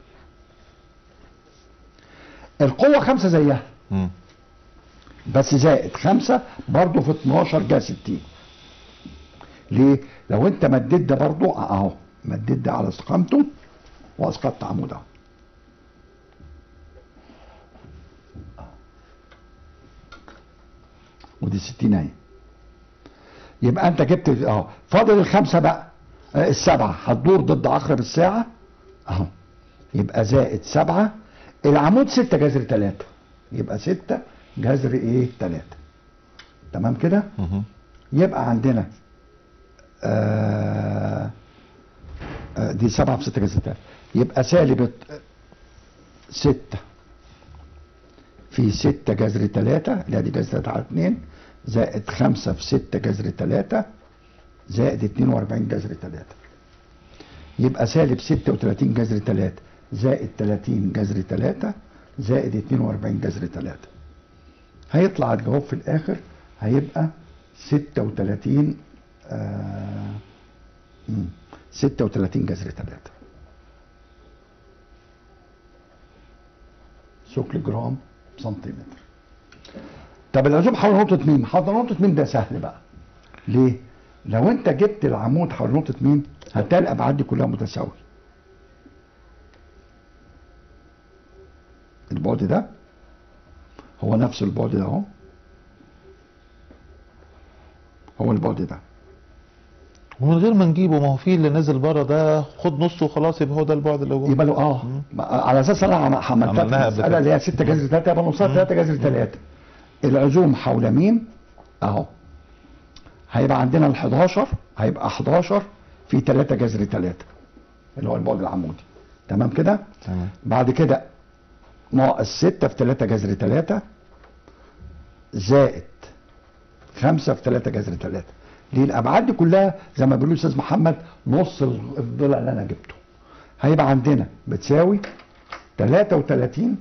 القوة خمسة زيها مم. بس زائد خمسة برضو في 12 جا 60 ليه؟ لو انت مديت ده برضو اهو مديت ده على استقامته واسقطت عمود اهو ودي 60 اهي يبقى انت جبت اهو فاضل الخمسه بقى آه، السبعه هتدور ضد عقرب الساعه اهو يبقى زائد سبعه العمود 6 جذر 3 يبقى 6 جذر ايه 3 تمام كده مهم. يبقى عندنا آه آه دي 7 في 6 جذر 3 يبقى سالب 6 في 6 جذر 3 اللي هي دي جذر 3 على 2 زائد 5 في 6 جذر 3 زائد 42 جذر 3 يبقى سالب 36 جذر 3 زائد 30 جذر 3 زائد 42 جذر 3 هيطلع الجواب في الاخر هيبقى 36 آه مم، 36 جذر 3 ثقل جرام سنتيمتر طب العزوم حول نقطة مين؟ حول نقطة مين ده سهل بقى ليه؟ لو انت جبت العمود حول نقطة مين هتلاقي الابعاد دي كلها متساوية البعد ده هو نفس البعد ده اهو هو البعد ده ومن غير ما نجيبه ما هو في اللي نازل بره ده خد نصه وخلاص يبقى هو ده البعد اللي جوه يبقى له اه على اساس انا عم- عملتها في عملناها قبل المساله كده. اللي هي 6 جذر 3 يبقى نصها 3 جذر 3 العزوم حول مين اهو هيبقى عندنا ال 11 هيبقى 11 في 3 جذر 3 اللي هو البعد العمودي تمام كده تمام بعد كده ناقص 6 في 3 جذر 3 زائد 5 في 3 جذر 3 ليه الابعاد دي كلها زي ما بيقول الاستاذ محمد نص الضلع اللي انا جبته هيبقى عندنا بتساوي 33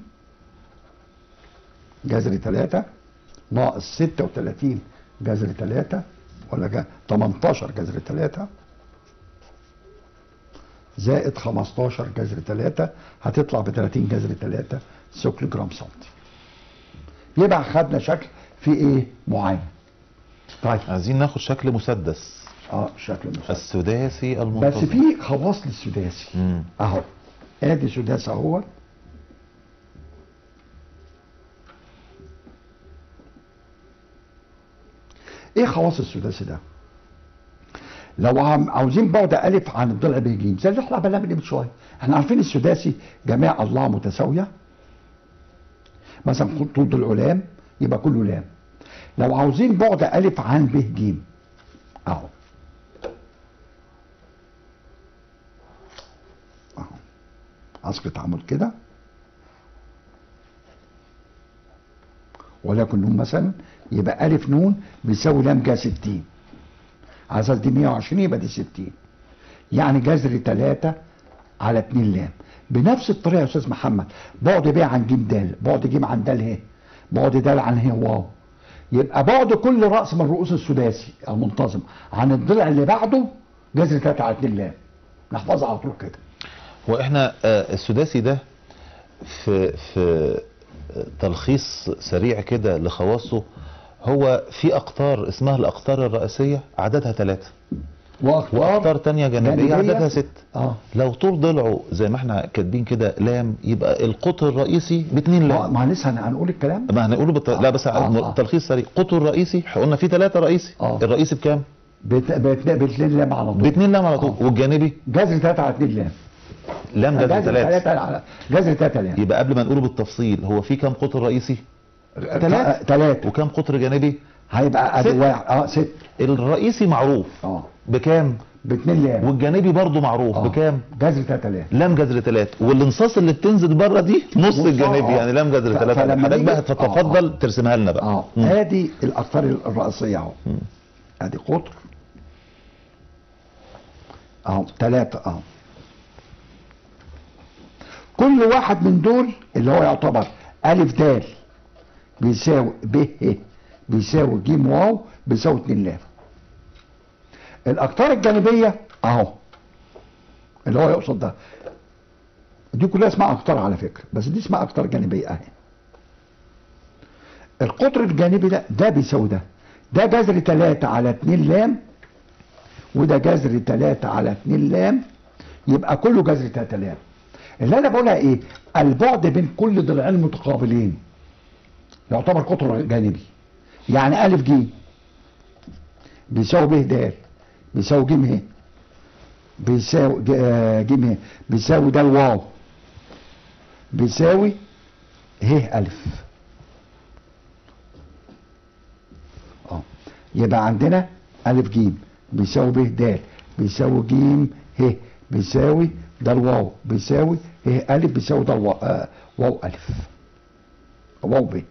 جذر 3 ناقص 36 جذر 3 ولا جا 18 جذر 3 زائد 15 جذر 3 هتطلع ب 30 جذر 3 ثقل جرام سنتي يبقى خدنا شكل في ايه معين طيب عايزين ناخد شكل مسدس اه شكل مسدس السداسي بس المنتظم في خواص للسداسي مم. اهو ادي سداسي اهو ايه خواص السداسي ده لو عم- عاوزين بعد الف عن الضلع ب ج زي اللي احنا عملناه من شويه احنا عارفين السداسي جميع اضلاع متساويه مثلا طول ضلع لام يبقى كله لام لو عاوزين بعد الف عن ب ج اهو اهو اسقط عمود كده ولكن نون مثلا يبقى الف نون بيساوي لام جا 60 على اساس دي 120 يبقى دي 60 يعني جذر 3 على 2 لام بنفس الطريقه يا استاذ محمد بعد ب عن ج د بعد ج عن د ه بعد د عن ه واو يبقى بعد كل راس من رؤوس السداسي المنتظم عن الضلع اللي بعده جذر 3 على 2 لام نحفظها على طول كده هو احنا آه، السداسي ده في في آه، تلخيص سريع كده لخواصه هو في اقطار اسمها الاقطار الرئيسيه عددها ثلاثه واقطار واقطار تانية جانبيه جانبية. عددها ست اه لو طول ضلعه زي ما احنا كاتبين كده لام يبقى القطر الرئيسي باتنين ما لام ما لسه هن- هنقول الكلام ما هنقوله بالت... لا بس آه، آه. تلخيص سريع قطر رئيسي قلنا في ثلاثه رئيسي آه. الرئيسي بكام؟ بت- بت- باتنين لام على طول باتنين لام على طول آه. والجانبي جذر 3 على 2 لام لام جذر ثلاثه ثلاثة على جذر 3 لام يبقى قبل ما نقوله بالتفصيل هو في كام قطر رئيسي؟ ثلاثة ثلاثة وكام قطر جانبي؟ هيبقى ادي ست. واحد اه ست الرئيسي معروف اه بكام؟ باتنين لام والجانبي برضه معروف آه. بكام؟ جذر 3 لام لام جذر ثلاثة والانصاص اللي بتنزل بره دي نص نص، الجانبي آه. يعني لام جذر ف- ثلاثة فلما حضرتك نيجي- بقى آه، تتفضل ترسمها لنا بقى اه مم. ادي الاقطار الرئيسية اهو مم. ادي قطر اهو ثلاثة اهو كل واحد من دول اللي هو يعتبر ألف د بيساوي ب ه بيساوي ج واو بيساوي 2 لام الأقطار الجانبية أهو اللي هو يقصد ده دي كلها اسمها أقطار على فكرة بس دي اسمها أقطار جانبية أهي القطر الجانبي ده ده بيساوي ده ده جذر 3 على 2 لام وده جذر 3 على 2 لام يبقى كله جذر 3 لام اللي انا بقولها ايه البعد بين كل ضلعين متقابلين يعتبر قطر جانبي يعني الف ج بيساوي ب د بيساوي ج ه بيساوي ج آه، ج ه بيساوي ده الواو بيساوي ه الف اه يبقى عندنا الف ج بيساوي ب د بيساوي ج ه بيساوي ده الواو بيساوي ه الف بيساوي ده الواو آه واو الف واو ب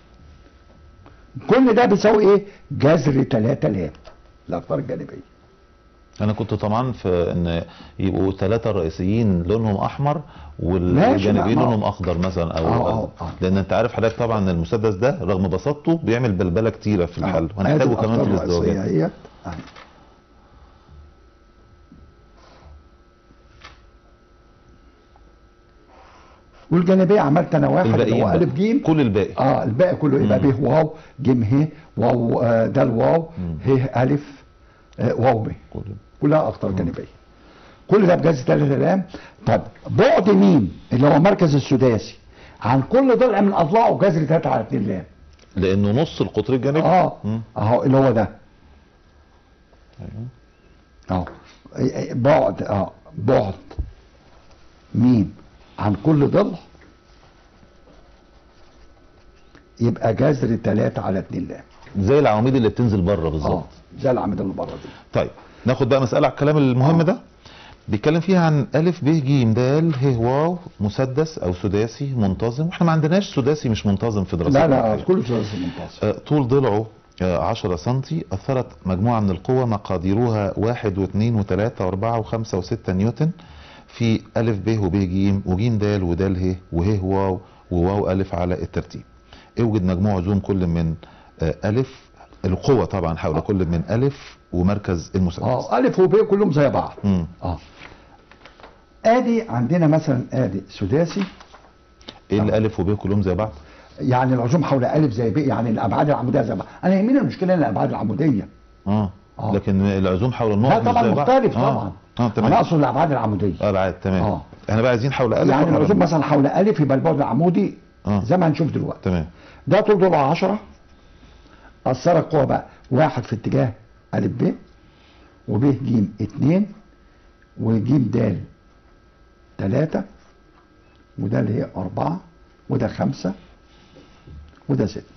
كل ده بيساوي ايه جذر 3 لام الاقطار الجانبيه انا كنت طبعا في ان يبقوا ثلاثة رئيسيين لونهم احمر وال- ماشي، والجانبيين ما- ما- لونهم اخضر مثلا او آه، آه، آه. لان انت عارف حضرتك طبعا المسدس ده رغم بساطته بيعمل بلبله كتيره في الحل آه، وهنحتاجه آدي كمان في الأقطار الرئيسية الازدواجات اهيت آه. والجانبيه عملت انا واحد اللي الباقيين هو بقى. الف ج كل الباقي اه الباقي كله يبقى مم. ب واو ج ه واو آه، ده الواو ه الف آه، واو ب كل كلها اخطار جانبيه كل ده بجذر ثلاثة لام طب بعد مين اللي هو مركز السداسي عن كل ضلع من اضلاعه جذر 3 على 2 لام لانه نص القطر الجانبي اه مم. اهو اللي هو ده أيوة. اهو بعد اه بعد مين عن كل ضلع يبقى جذر 3 على 2 لام زي العواميد اللي بتنزل بره اه بالظبط زي العمود اللي بره دي طيب ناخد بقى مسألة على الكلام المهم ده بيتكلم فيها عن ألف ب ج د ه واو مسدس أو سداسي منتظم واحنا ما عندناش سداسي مش منتظم في دراستنا لا لا الحقيقة. كله ثلاثي منتصف آه، طول ضلعه آه، 10 سنتي أثرت مجموعة من القوى مقاديرها واحد واثنين وثلاثة وأربعة وخمسة وستة نيوتن في ألف ب وب ج وج د ود ه وه واو وواو ألف على الترتيب اوجد مجموع عزوم كل من آه، ألف القوة طبعا حول كل من ألف ومركز المسدس اه الف وب كلهم زي بعض مم. اه ادي عندنا مثلا ادي سداسي ايه الالف وب كلهم زي بعض يعني العزوم حول الف زي ب يعني الابعاد العموديه زي بعض انا يهمني المشكله ان الابعاد العموديه اه آه. لكن العزوم حول النقط لا مش طبعا زي بعض. مختلف آه. طبعا اه انا تمام اقصد الابعاد العموديه اه العاد تمام آه. احنا بقى عايزين حول الف يعني ولا العزوم ولا- مثلا حول الف يبقى البعد العمودي آه. زي ما هنشوف دلوقتي تمام ده طول ضلع 10 أثر القوة بقى واحد في اتجاه أ ب وب ج اتنين وج د تلاتة وده اللي هي أربعة وده خمسة وده ستة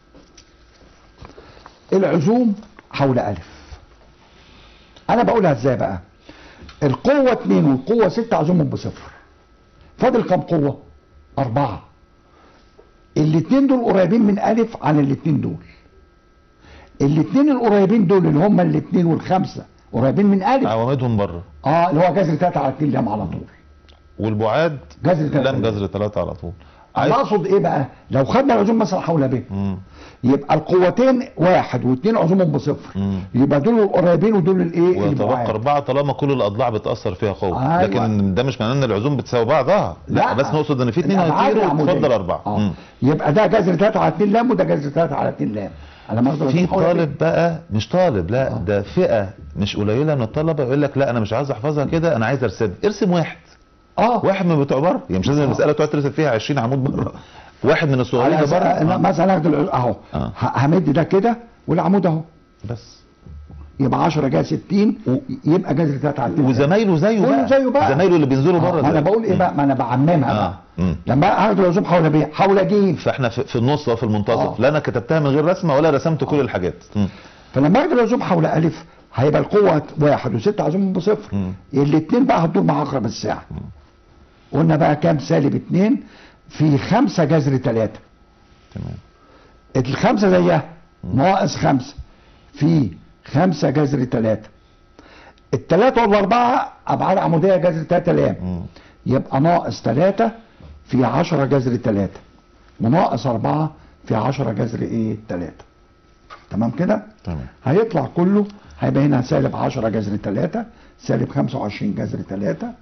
العزوم حول ألف أنا بقولها إزاي بقى القوة اتنين والقوة ستة عزومهم بصفر فاضل كام قوة؟ أربعة الاتنين دول قريبين من ألف عن الاتنين دول الاتنين القريبين دول اللي هم الاتنين والخمسة قريبين من ألف عوامدهم بره اه اللي هو جذر تلاتة على اتنين لام على طول والبعاد جذر تلاتة لم جذر ثلاثة على طول انا اقصد ايه بقى لو خدنا العزوم مثلا حول ب مم. يبقى القوتين واحد واثنين عزومهم بصفر مم. يبقى دول القريبين ودول الايه ويتبقى البعاد. أربعة طالما كل الأضلاع بتأثر فيها قوة أيوة. لكن ده مش معناه إن العزوم بتساوي بعضها لا, بس نقصد إن في اتنين الأبعاد هيطيروا العمودية. وتفضل أربعة آه. مم. يبقى ده جذر تلاتة على اتنين لام وده جذر تلاتة على اتنين لام انا ما في طالب بقى مش طالب لا آه. ده فئة مش قليلة من الطلبة يقول لك لا أنا مش عايز أحفظها كده أنا عايز أرسم ارسم واحد اه واحد من بتوع بره يعني مش لازم آه. المسألة تقعد ترسم فيها 20 عمود بره واحد من الصغيرين على اللي بره أنا آه. مثلا اخد الع- اهو آه. ه- همد ده كده والعمود اهو بس يبقى 10 جاي 60 يبقى جذر 3 على 2 وزمايله زيه كله بقى زيه بقى. زمايله اللي بينزلوا بره ما انا زيه. بقول ايه بقى ما انا بعممها آه. بقى مم. لما اخد العزوم حول ب حول ج فاحنا في, في النص او في المنتصف آه. لا انا كتبتها من غير رسمه ولا رسمت كل الحاجات مم. فلما اخد العزوم حول الف هيبقى القوه واحد وستة عزوم بصفر مم. الاثنين بقى هتدور مع اقرب الساعه قلنا بقى كام سالب 2 في 5 جذر 3 تمام الخمسه زيها ناقص 5 في 5 جذر 3 الثلاثة والأربعة أبعاد عمودية جذر 3 لام مم. يبقى ناقص 3 في 10 جذر 3 وناقص 4 في 10 جذر ايه 3 تمام كده تمام هيطلع كله هيبقى هنا سالب 10 جذر 3 سالب 25 جذر 3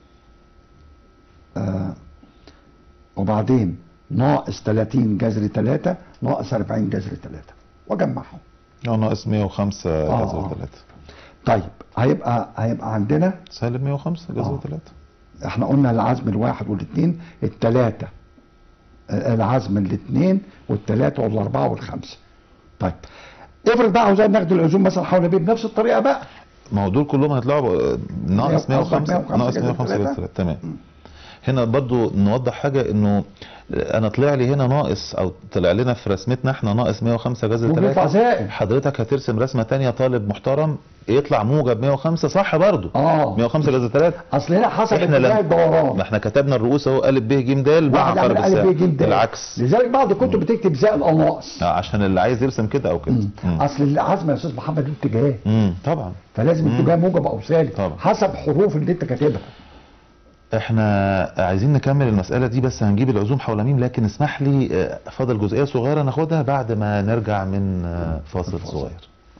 آه وبعدين ناقص 30 جذر 3 ناقص 40 جذر 3 واجمعهم اه ناقص 105 آه. جذر 3 طيب هيبقى هيبقى عندنا سالب 105 جذر آه. 3 احنا قلنا العزم الواحد والاثنين الثلاثة العزم الاثنين والثلاثة والأربعة والخمسة طيب افرض بقى عاوزين ناخد العزوم مثلا حول بيه بنفس الطريقة بقى ما هو دول كلهم هيطلعوا آه، ناقص 105 105 ناقص جذر 105 جذر تلاتة. 3 تمام هنا برضو نوضح حاجة انه انا طلع لي هنا ناقص او طلع لنا في رسمتنا احنا ناقص 105 جذر وبيطلع 3 زائد حضرتك هترسم رسمة تانية طالب محترم يطلع موجب 105 صح برضو اه 105 جذر 3 اصل هنا حسب احنا اتجاه لم- الدوران ما احنا كتبنا الرؤوس اهو ا ب ج د مع واحد قرب عامل الساعة الف ب ج د العكس لذلك بعض الكتب بتكتب زائد او ناقص آه، عشان اللي عايز يرسم كده او كده مم. اصل العزم يا استاذ محمد له اتجاه امم طبعا فلازم اتجاه موجب او سالب طبعا. حسب حروف اللي انت كاتبها احنا عايزين نكمل المسألة دي بس هنجيب العزوم حول ميم لكن اسمح لي آه، فاضل جزئية صغيرة ناخدها بعد ما نرجع من آه، فاصل صغير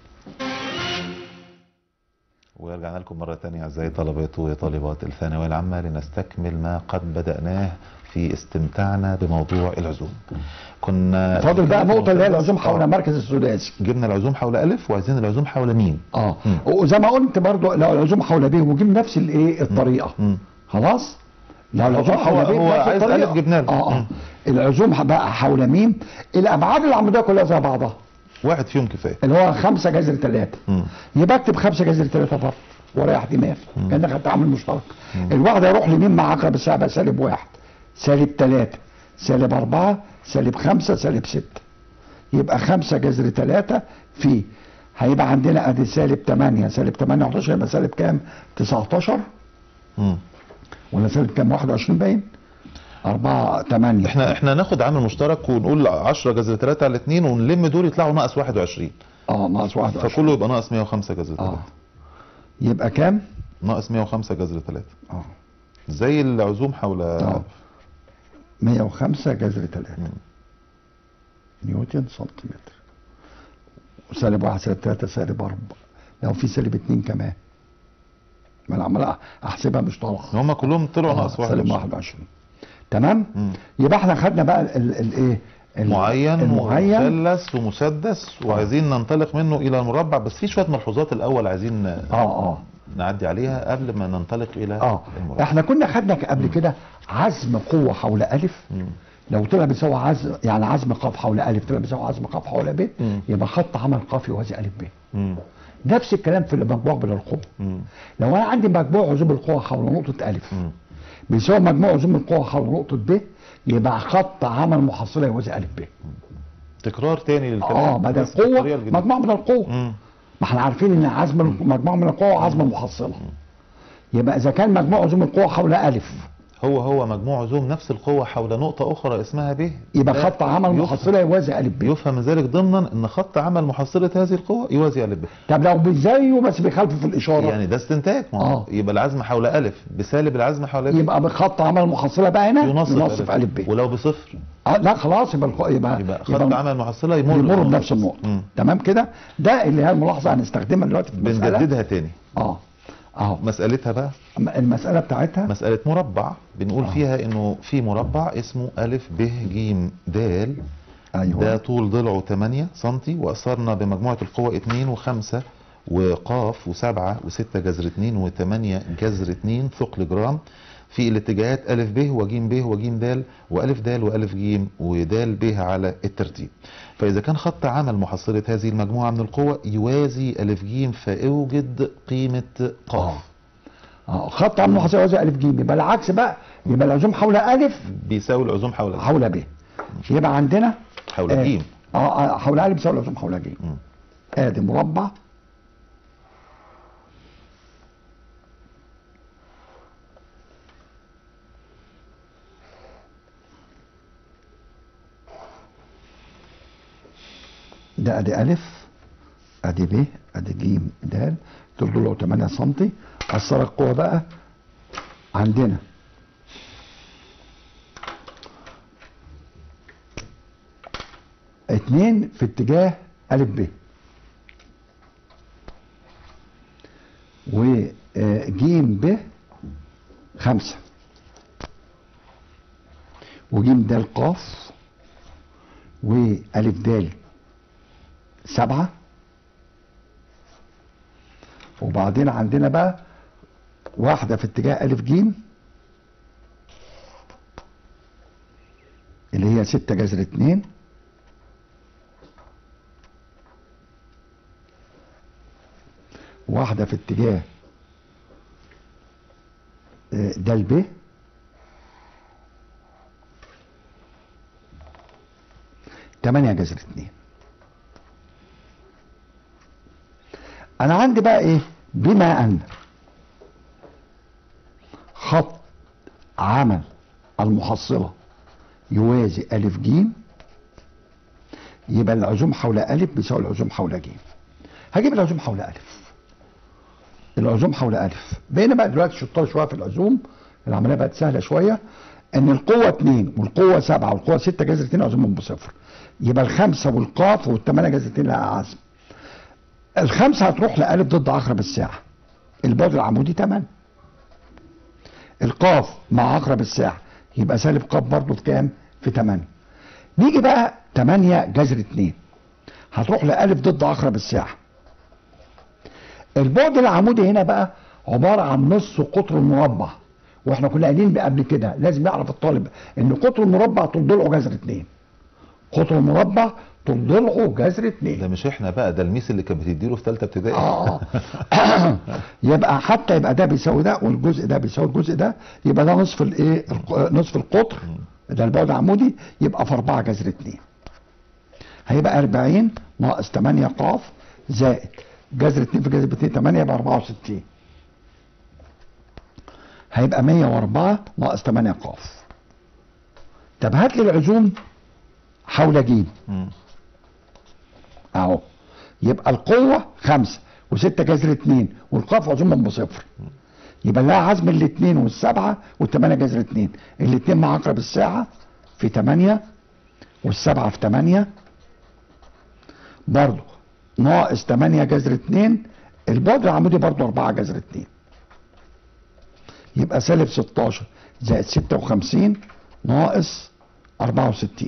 ورجعنا لكم مرة تانية أعزائي طلبة وطالبات الثانوية العامة لنستكمل ما قد بدأناه في استمتاعنا بموضوع العزوم كنا فاضل بقى نقطة اللي هي العزوم حول آه، مركز السداسي جبنا العزوم حول ألف وعايزين العزوم حول ميم اه مم. وزي ما قلت برضو لو العزوم حول ب وجيب نفس الايه الطريقه مم. خلاص لو العزوم هو- حول ب هو بنفس عايز الطريقة. ألف جبنا له. اه اه مم. العزوم بقى حول ميم الابعاد العموديه كلها زي بعضها واحد فيهم كفاية اللي هو 5 جذر 3 مم. يبقى اكتب 5 جذر 3 برضه ورايح دماغي كانك خدت عامل مشترك الواحد هيروح لمين مع اقرب الساعه بقى سالب واحد سالب 3 سالب 4 سالب 5 سالب 6 يبقى 5 جذر 3 في هيبقى عندنا ادي سالب 8 سالب 8 11 يبقى سالب كام 19 مم. ولا سالب كام 21 باين 4 8 احنا احنا ناخد عامل مشترك ونقول 10 جذر 3 على 2 ونلم دول يطلعوا ناقص 21 اه ناقص 21 فكله يبقى ناقص 105 جذر 3 اه يبقى كام ناقص 105 جذر 3 اه زي العزوم حول اه 105 جذر 3 نيوتن سنتيمتر وسالب 1 سالب 3 سالب 4 لو في سالب 2 كمان ما انا عمال احسبها مش طالعه هم كلهم طلعوا آه، ناقص سالب 21 21 تمام مم. يبقى احنا خدنا بقى ال- ال- الايه معين المعين ومثلث ومسدس وعايزين ننطلق منه الى المربع بس في شويه ملحوظات الاول عايزين اه اه نعدي عليها قبل ما ننطلق الى اه المربع احنا كنا خدنا قبل كده عزم قوه حول الف مم. لو طلع بيساوي عزم يعني عزم قاف حول الف طلع بيساوي عزم قاف حول ب مم. يبقى خط عمل قاف يوازي الف ب مم. نفس الكلام في المجموع بين القوى مم. لو انا عندي مجموع عزوم القوى حول نقطه الف مم. بيساوي مجموع عزوم القوى حول نقطه ب يبقى خط عمل محصله يوازي الف ب تكرار تاني للكلام اه ما ده بس بالطريقة القوه الجديدة. مجموع من القوه مم. ما احنا عارفين ان عزم مجموع من القوى عزم المحصله يبقى اذا كان مجموع عزوم القوى حول الف هو هو مجموع عزوم نفس القوة حول نقطة أخرى اسمها ب يبقى ده خط عمل يفهم- محصله يوازي الف ب يفهم من ذلك ضمنا ان خط عمل محصلة هذه القوة يوازي ألف ب طب لو مش زيه بس بيخالفه في الاشاره يعني ده استنتاج ما هو آه. يبقى العزم حول ألف بسالب العزم حول ألف يبقى بخط عمل محصله بقى هنا ينصف ينصف الف ب ولو بصفر آه لا خلاص يبقى الخ- يبقى يبقى خط عمل محصلة يمر يمر بالنقطة. بنفس النقطه مم. تمام كده ده اللي هي الملاحظه هنستخدمها دلوقتي في المساله بنجددها تاني اه اهو مسألتها بقى المساله بتاعتها مسألة مربع بنقول آه. فيها انه في مربع اسمه ألف ب ج د ايوه ده طول ضلعه 8 سنتي وأثرنا بمجموعة القوة 2 و5 وقاف و7 و6 جذر 2 و8 جذر 2 ثقل جرام في الاتجاهات ألف ب وج ب وج د وألف د وألف ج ود ب على الترتيب فإذا كان خط عمل محصلة هذه المجموعة من القوى يوازي ألف ج فأوجد قيمة قاف اه خط عمل محصله يوازي الف ج يبقى العكس بقى يبقى العزوم حول الف بيساوي العزوم حول حول ب يبقى عندنا حول آه، ج اه آه، حول الف بيساوي العزوم حول ج مم. ادي مربع ده ادي الف ادي ب ادي ج د طول ضلعه 8 سم اثر القوه بقى عندنا اتنين في اتجاه الف ب وجيم ب خمسة وجيم د قاف وألف د سبعة وبعدين عندنا بقى واحدة في اتجاه ألف جيم اللي هي ستة جذر اتنين واحدة في اتجاه آه، د ب تمانية جذر اتنين انا عندي بقى ايه بما ان خط عمل المحصلة يوازي ألف جيم يبقى العزوم حول ألف بيساوي العزوم حول جيم هجيب العزوم حول ألف العزوم حول ألف بقينا بقى دلوقتي شطار شوية في العزوم العملية بقت سهلة شوية إن القوة 2 والقوة 7 والقوة 6 جذر 2 عزومهم بصفر يبقى الخمسة والقاف والثمانية جذر 2 لها عزم الخمسة هتروح لألف ضد عقرب الساعة البعد العمودي 8 القاف مع عقرب الساعة يبقى سالب قاف برضه في كام؟ في 8 نيجي بقى 8 جذر 2 هتروح لألف ضد عقرب الساعة البعد العمودي هنا بقى عبارة عن نص قطر المربع واحنا كنا قايلين قبل كده لازم يعرف الطالب ان قطر المربع طول ضلعه جذر 2 قطر المربع طول ضلعه جذر 2 ده مش احنا بقى ده الميس اللي كانت بتديله في ثالثه ابتدائي اه اه يبقى حتى يبقى ده بيساوي ده والجزء ده بيساوي الجزء ده يبقى ده نصف الايه الق- نصف القطر ده البعد العمودي يبقى في 4 جذر 2 هيبقى 40 ناقص 8 قاف زائد جذر 2 في جذر 2 8 يبقى 64 هيبقى 104 ناقص 8 قاف طب هات لي العزوم حول ج مم. اهو يبقى القوة خمسة وستة جذر اتنين والقاف عزوما بصفر يبقى لها عزم الاثنين والسبعة والثمانية جذر اتنين الاثنين مع عقرب الساعة في تمانية والسبعة في تمانية برضو ناقص تمانية جذر اتنين البعد العمودي برضو أربعة جذر اتنين يبقى سالب 16 زائد 56 ناقص 64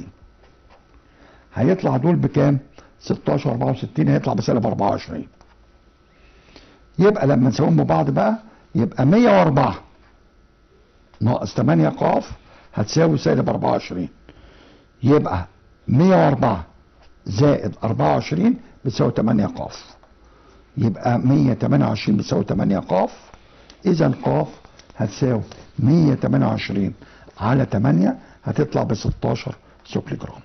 هيطلع دول بكام 16 64 هيطلع بسالب 24 يبقى لما نساويهم ببعض بقى يبقى 104 ناقص 8 قاف هتساوي سالب 24 يبقى 104 زائد 24 بتساوي 8 قاف يبقى 128 بتساوي 8 قاف اذا قاف هتساوي 128 على 8 هتطلع ب 16 سكلي جرام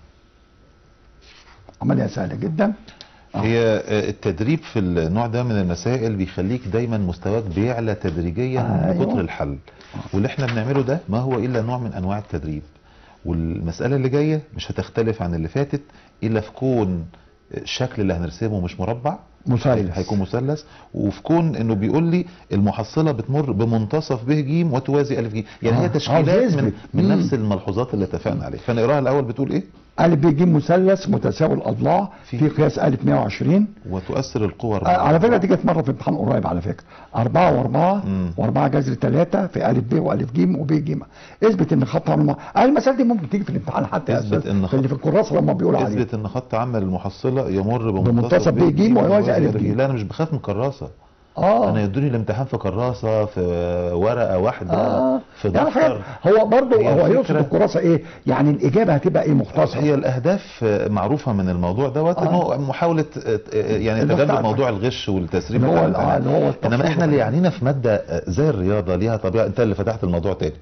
عمليه سهله جدا هي آه، التدريب في النوع ده من المسائل بيخليك دايما مستواك بيعلى تدريجيا أيوة. بكتر الحل واللي احنا بنعمله ده ما هو الا نوع من انواع التدريب والمساله اللي جايه مش هتختلف عن اللي فاتت الا في كون الشكل اللي هنرسمه مش مربع مثلث. هيكون مثلث وفي كون انه بيقول لي المحصله بتمر بمنتصف ب ج وتوازي ا ج يعني آه، هي عاوز تشكيلات من, يثبت. من مم. نفس الملحوظات اللي اتفقنا عليها فنقراها الاول بتقول ايه ا ب ج مثلث متساوي الاضلاع في- في قياس ا 120 وتؤثر القوى آه، على فكره دي جت مره في امتحان قريب على فكره 4 و4 مم. و4 جذر 3 في ا ب والف ج وب ج اثبت ان خط عمل آه، المسائل دي ممكن تيجي في الامتحان حتى اثبت أساس إن في اللي في الكراسه لما بيقولوا عليه اثبت ان خط عمل المحصله يمر بمنتصف بمنتصف ب ج ويوازي أ ج. لا انا مش بخاف من كراسه اه انا يدوني الامتحان في كراسه في ورقه واحده اه في يعني حاجات دفتر هو برضه هي هو الفكرة- يقصد الكراسه ايه؟ يعني الاجابه هتبقى ايه مختصره هي الاهداف معروفه من الموضوع دوت آه. انه محاوله يعني اللي هو تجنب بتاع- موضوع الغش والتسريب اللي هو بتاع آه، الامتحانات. اللي هو التفصيل انما احنا اللي بتاع- يعنينا في ماده زي الرياضه ليها طبيعه انت اللي فتحت الموضوع تاني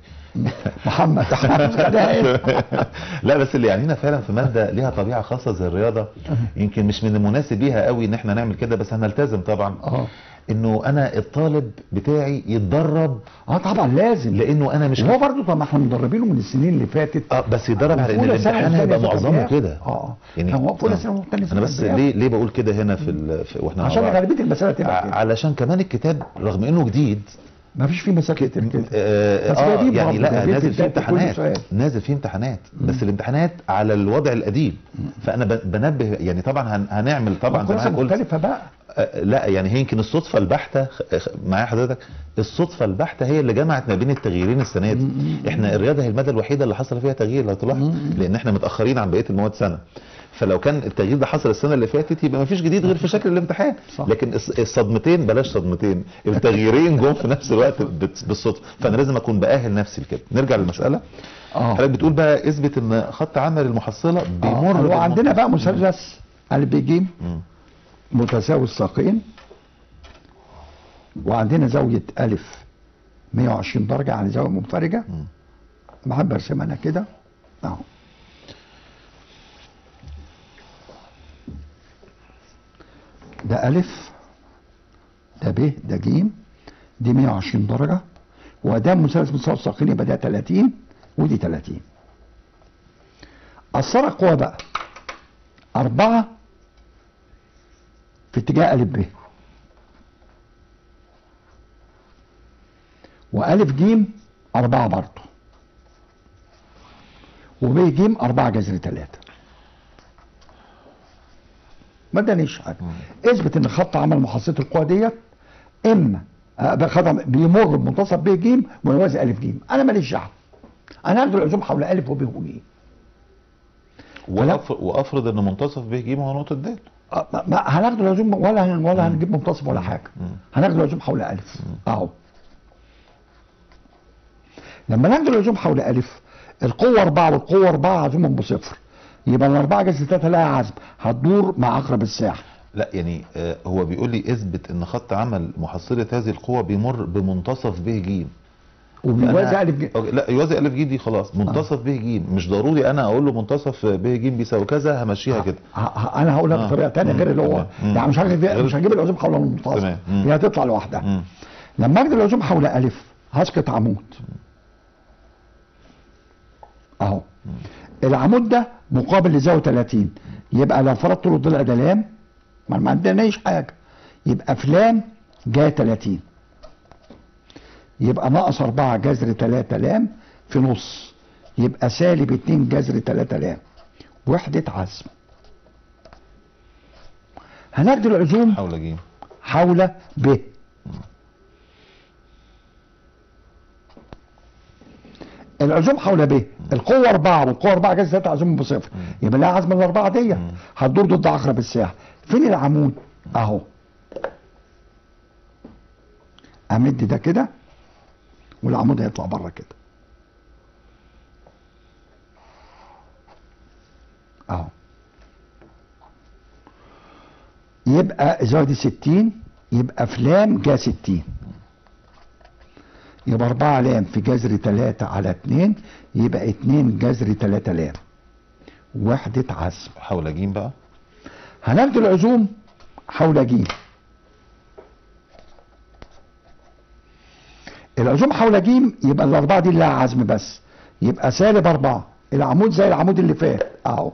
محمد خدها ايه؟ لا بس اللي يعنينا فعلا في ماده ليها طبيعه خاصه زي الرياضه يمكن مش من المناسب ليها قوي ان احنا نعمل كده بس هنلتزم طبعا اه انه انا الطالب بتاعي يتدرب اه طبعا لازم لانه انا مش هو برضه طب ما احنا مدربينه من السنين اللي فاتت اه بس يتدرب على ان أولى ثانوي الامتحان وثانية هيبقى ثانوي معظمه ثانوي. كده اه يعني هو في اولى آه. ثانوي وثانية انا بس ثانوي. ليه ليه بقول كده هنا في, ال... في واحنا مع عشان بعض؟ غالبيه المسائل تبقى كده علشان كمان الكتاب رغم انه جديد ما فيش فيه مسائل كتير كده آه, بس اه جديد يعني برضه، لا جديد نازل فيه جديد في كل امتحانات سؤال. نازل فيه امتحانات بس الامتحانات على الوضع القديم فانا ب- بنبه يعني طبعا هن... هنعمل طبعا زي ما الكراسه حضرتك قلت مختلفه بقى آه، لا يعني هي يمكن الصدفه البحته خ- خ- معايا حضرتك الصدفه البحته هي اللي جمعت ما بين التغييرين السنه دي احنا الرياضه هي الماده الوحيده اللي حصل فيها تغيير لو تلاحظ لان احنا متاخرين عن بقيه المواد سنه فلو كان التغيير ده حصل السنه اللي فاتت يبقى ما فيش جديد غير في شكل الامتحان صح. لكن الص- الصدمتين بلاش صدمتين التغييرين جم في نفس الوقت بت- بالصدفه فانا لازم اكون باهل نفسي لكده نرجع للمساله اه حضرتك بتقول بقى اثبت ان خط عمل المحصله بيمر آه. وعندنا بقى بالمنتصف. مثلث ا ب ج مم. متساوي الساقين وعندنا زاوية ألف 120 درجة يعني زاوية منفرجة مم. بحب أرسمها أنا كده أهو ده ألف ده ب ده ج دي 120 درجة وده مثلث متساوي الساقين يبقى ده 30 ودي 30 أثر القوة بقى أربعة في اتجاه ألف ب وألف جيم أربعة برضه وب جيم أربعة جذر تلاتة ما ادانيش حاجة اثبت إن خط عمل محصلة القوى ديت إما آه، ده خط عمل- بيمر بمنتصف ب ج ويوازي ألف جيم أنا ماليش دعوة أنا هاخد العزوم حول ألف وب وج وأف- وافرض ان منتصف ب ج هو نقطه د آه، ما- ما هناخد العزوم ولا هن ولا هنجيب منتصف ولا حاجه هناخد العزوم حول الف اهو لما ناخد العزوم حول الف القوه 4 والقوه 4 عزومهم بصفر يبقى الاربعه جذر 3 لها عزم هتدور مع اقرب الساحه لا يعني آه، هو بيقول لي اثبت ان خط عمل محصله هذه القوه بيمر بمنتصف ب ج وبيوازي فأنا- الف ج أوكي، لا يوازي الف ج دي خلاص منتصف ب ج مش ضروري انا اقول له منتصف ب ج بيساوي كذا همشيها كده ه- ه- انا هقولها آه. بطريقه ثانيه مم. غير اللي هو تمام. مم. يعني مش هجيب غير- مش هجيب العزوم حول المنتصف تمام. مم. هي هتطلع لوحدها مم. لما اجد العزوم حول الف هسقط عمود اهو العمود ده مقابل لزاويه 30 يبقى لو فرضت له الضلع ده لام ما ما عندناش حاجه يبقى فلان جاي 30 يبقى ناقص 4 جذر 3 لام في نص يبقى سالب 2 جذر 3 لام وحده عزم هناخد العزوم حول ج حول ب العزوم حول ب القوه 4 والقوه 4 جاز 3 عزوم بصفر يبقى لها عزم الاربعه دي هتدور ضد عقرب الساعه فين العمود اهو امد ده كده والعمود هيطلع بره كده اهو يبقى الزاويه دي 60 يبقى في لام جا 60 يبقى 4 لام في جذر 3 على 2 يبقى 2 جذر 3 لام وحدة عزم حول جيم بقى هناخد العزوم حول ج العزوم حول ج يبقى الأربعة دي لها عزم بس يبقى سالب أربعة العمود زي العمود اللي فات أهو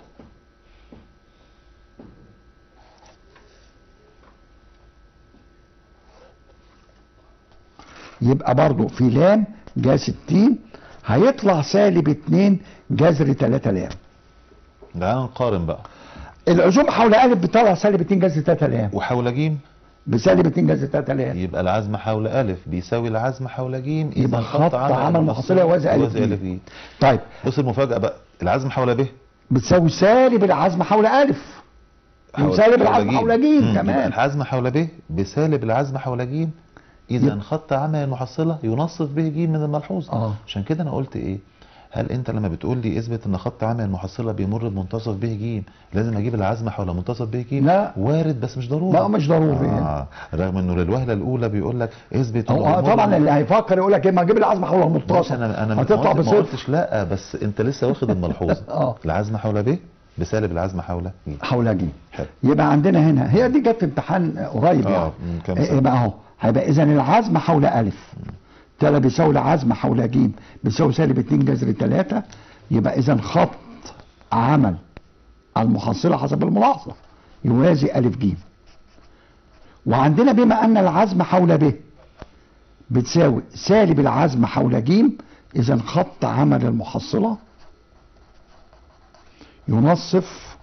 يبقى برضو في لام جا 60 هيطلع سالب 2 جذر 3 لام تعالى نقارن بقى العزوم حول أ بتطلع سالب 2 جذر 3 لام وحول جيم بسالب 2 جذر 3 لام يبقى العزم حول ألف بيساوي العزم حول جيم إذا يبقى خط عمل محصلة يوازي ألف يوازي جيم. ألف جيم طيب بص المفاجأة بقى العزم حول ب بتساوي سالب العزم حول ألف وسالب العزم حول ج مم. يبقى كمان العزم حول ب بسالب العزم حول ج إذا يب- خط عمل المحصلة ينصف به ج من الملحوظ اه عشان كده أنا قلت إيه هل انت لما بتقول لي اثبت ان خط عمل المحصله بيمر بمنتصف به ج لازم اجيب العزم حول منتصف به ج لا. وارد بس مش ضروري لا مش ضروري آه. رغم انه للوهله الاولى بيقول لك اثبت هو إنه آه بيمر طبعا اللي هيفكر يقول لك ايه ما اجيب العزم حول ماشي المتصل انا انا ما هتطلع قلت- ما بصفر قلتش لا بس انت لسه واخد الملحوظه اه العزم حول ب بسالب العزم حول ج حول ج حلو يبقى عندنا هنا هي دي جت في امتحان قريب اه يعني من كام إيه سنه يبقى اهو هيبقى اذا العزم حول الف تلا بيساوي العزم حول ج بيساوي سالب 2 جذر 3 يبقى اذا خط عمل المحصله حسب الملاحظه يوازي الف ج وعندنا بما ان العزم حول ب بتساوي سالب العزم حول ج اذا خط عمل المحصله ينصف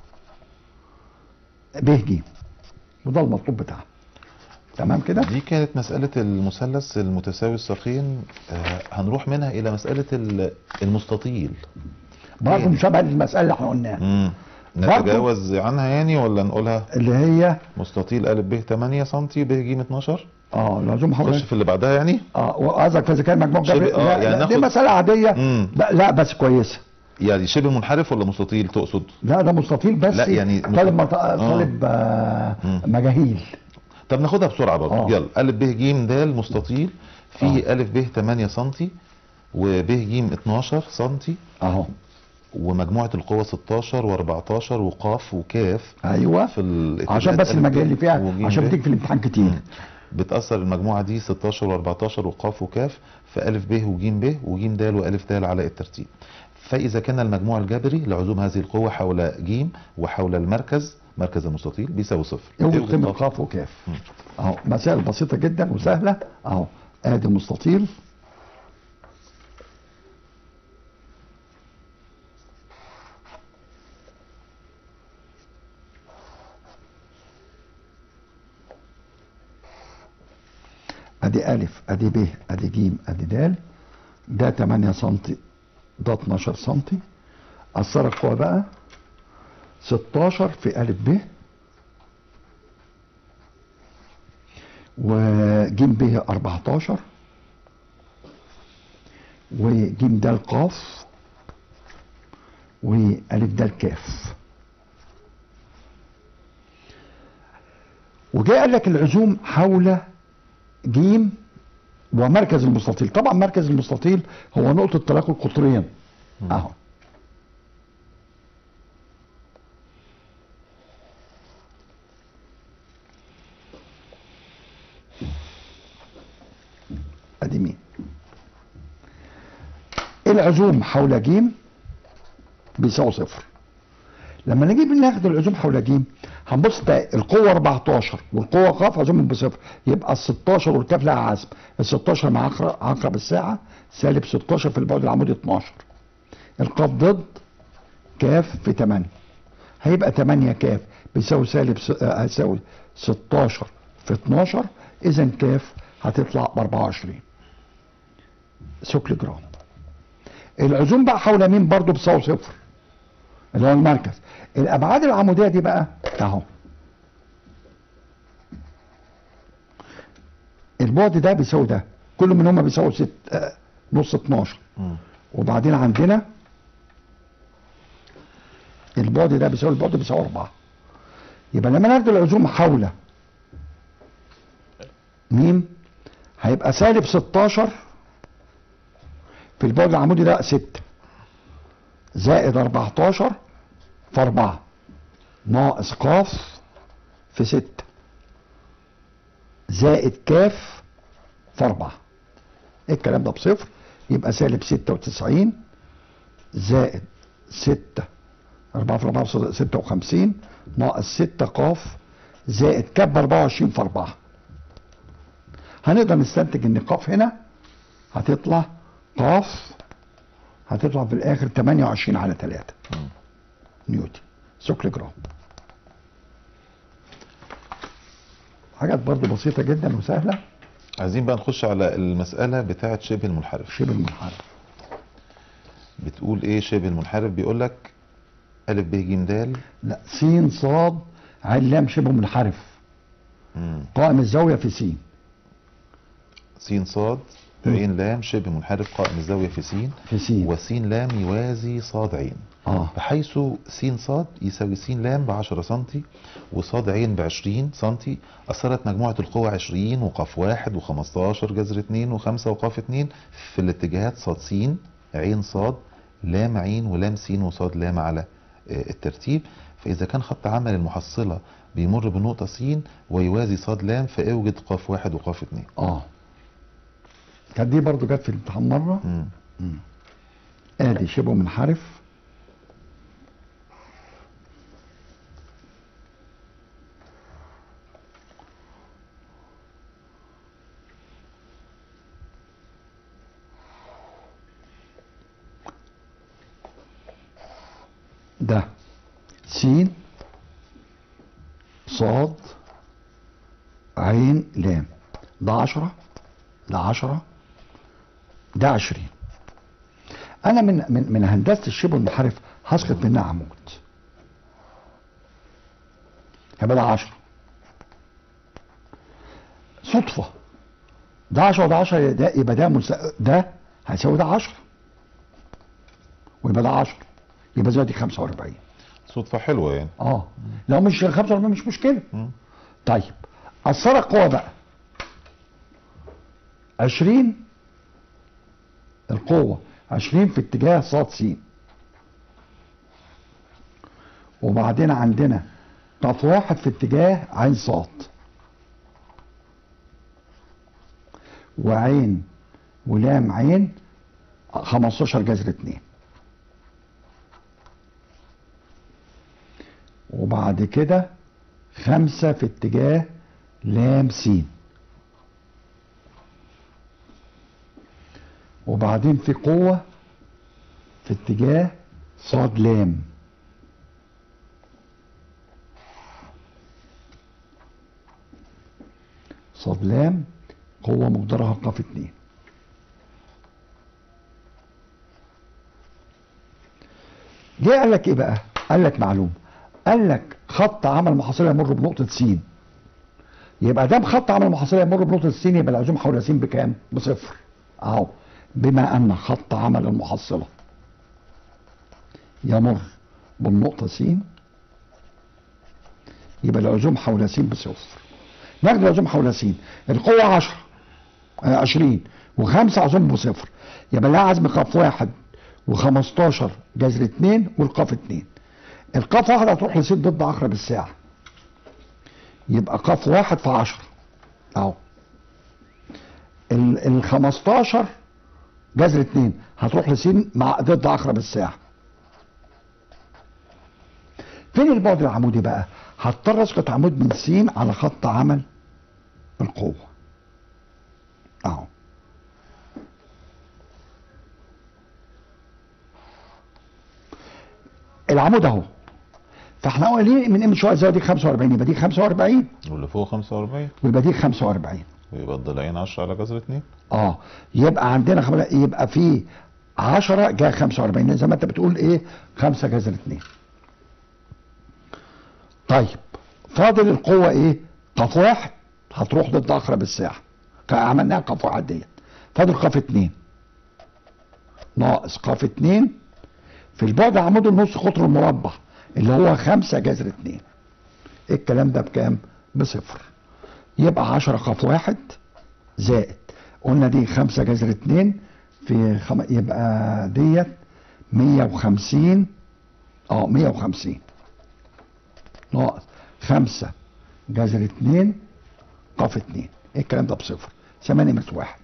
ب ج وده المطلوب بتاعها تمام كده دي كانت مسألة المثلث المتساوي الساقين آه هنروح منها إلى مسألة ال- المستطيل برضه مشابهه للمساله اللي احنا قلناها مم. برضو- نتجاوز عنها يعني ولا نقولها اللي هي مستطيل أ ب 8 سم ب ج 12 اه لازم حول خش في اللي بعدها يعني اه وقصدك في كان مجموع شبه- جبري آه، لا يعني لا دي ناخد- مساله عاديه مم. ب- لا بس كويسه يعني شبه منحرف ولا مستطيل تقصد لا ده مستطيل بس لا، يعني طالب مست- مط... طالب آه مم. مجاهيل طب ناخدها بسرعة برضه آه. يلا أ ب ج د مستطيل فيه أ ب 8 سم وب ج 12 سم اهو ومجموعة القوة 16 و14 وقاف وكاف ايوه في الاتجاهات عشان بس ألف المجال اللي ب فيها وجيم عشان ب. بتيجي في الامتحان كتير مم. بتأثر المجموعة دي 16 و14 وقاف وكاف في ألف ب وجيم ب وجيم د وألف د على الترتيب فإذا كان المجموع الجبري لعزوم هذه القوة حول جيم وحول المركز مركز المستطيل بيساوي صفر اوجد اوجد قيمه قاف. قاف وكاف مم. اهو مسائل بسيطه جدا وسهله اهو ادي مستطيل ادي الف ادي ب ادي ج ادي د ده 8 سم ده 12 سم اثر القوه بقى 16 في الف ب وجيم ب 14 وجيم د القاف والف د الكاف وجاء قال لك العزوم حول جيم ومركز المستطيل طبعا مركز المستطيل هو نقطة تلاقي القطرين اهو ادي مين العزوم حول ج بيساوي صفر لما نجيب ناخد العزوم حول ج هنبص ده القوه 14 والقوه ق عزوم بصفر يبقى ال 16 والكاف لها عزم ال 16 مع عقرب عقرب الساعه سالب 16 في البعد العمودي 12 القاف ضد كاف في 8 هيبقى 8 كاف بيساوي سالب س- آه، هيساوي 16 في 12 اذا كاف هتطلع ب 24 ثقل جرام العزوم بقى حول مين برضه بيساوي صفر اللي هو المركز الابعاد العموديه دي بقى اهو البعد ده بيساوي ده كل منهم بيساوي ست آه، نص 12 مم. وبعدين عندنا البعد ده بيساوي البعد بيساوي 4 يبقى لما ناخد العزوم حول ميم هيبقى سالب 16 في البعد العمودي ده 6 زائد 14 في 4 ناقص قاف في 6 زائد كاف في 4 الكلام ده بصفر يبقى سالب 96 زائد 6 4 في 4 56 ناقص 6 قاف زائد كاب 24 في 4 هنقدر نستنتج ان قاف هنا هتطلع قاف هتطلع في الاخر 28 على 3 نيوتن ثقل جرام حاجات برضو بسيطة جدا وسهلة عايزين بقى نخش على المسألة بتاعة شبه المنحرف شبه المنحرف بتقول ايه شبه المنحرف بيقول لك ألف ب ج د لا س ص عين لام شبه منحرف مم. قائم الزاوية في س س صاد عين لام شبه منحرف قائم الزاوية في س في س وس لام يوازي صاد عين اه بحيث س صاد يساوي س لام ب 10 سم وصاد عين ب 20 سم أثرت مجموعة القوى 20 وقاف واحد و15 جذر 2 و5 وقاف 2 في الاتجاهات صاد س عين صاد لام عين ولام س وصاد لام على آه، الترتيب فإذا كان خط عمل المحصلة بيمر بنقطة س ويوازي صاد لام فاوجد قاف واحد وقاف 2 اه كانت دي برضو جت في الامتحان مرة مم. ادي شبه منحرف ده س صاد عين لام ده عشرة ده عشرة ده عشرين انا من من من هندسه الشبه المنحرف هسقط منها عمود هيبقى ده 10 صدفه ده 10 وده 10 ده يبقى ده مس... ده هيساوي ده 10 ويبقى ده 10 يبقى زي دي 45 صدفة حلوة يعني اه لو مش 45 مش مشكله مم. طيب اثر القوه بقى 20 القوه 20 في اتجاه صاد س وبعدين عندنا طف واحد في اتجاه عين صاد وعين ولام عين 15 جذر 2 وبعد كده خمسة في اتجاه لام س وبعدين في قوة في اتجاه صاد لام صاد لام قوة مقدارها قاف اتنين جه قال لك ايه بقى؟ قال لك معلومة قال لك خط عمل محاصيل يمر بنقطة س يبقى دام خط عمل محاصيل يمر بنقطة س يبقى العزوم حول س بكام؟ بصفر اهو بما ان خط عمل المحصلة يمر بالنقطة س يبقى العزوم حول س بصفر ناخد العزوم حول س القوة 10 آه، 20 و5 عزوم بصفر يبقى لها عزم قاف واحد و15 جذر 2 والقاف 2 القاف واحد هتروح لس ضد عقرب الساعة يبقى قاف واحد في 10 اهو ال ال 15 جذر 2 هتروح لسين مع ضد عقرب الساعة فين البعد العمودي بقى هضطر اسقط عمود من س على خط عمل القوة اهو العمود اهو فاحنا قايلين من قيمه شويه زي دي 45 يبقى دي 45 واللي فوق 45 ويبقى دي 45 ويبقى الضلعين 10 على جذر 2 اه يبقى عندنا خبر يبقى في 10 جاء 45 زي ما انت بتقول ايه 5 جذر 2 طيب فاضل القوة ايه قاف واحد هتروح ضد اقرب الساعة عملناها قاف واحد ديت فاضل قاف 2 ناقص قاف 2 في البعد عمود النص قطر المربع اللي هو 5 جذر 2 الكلام ده بكام بصفر يبقى 10 قاف واحد زائد قلنا دي 5 جذر 2 في خم... يبقى ديت 150 اه 150 ناقص 5 جذر 2 قاف 2 الكلام ده بصفر 8 واحد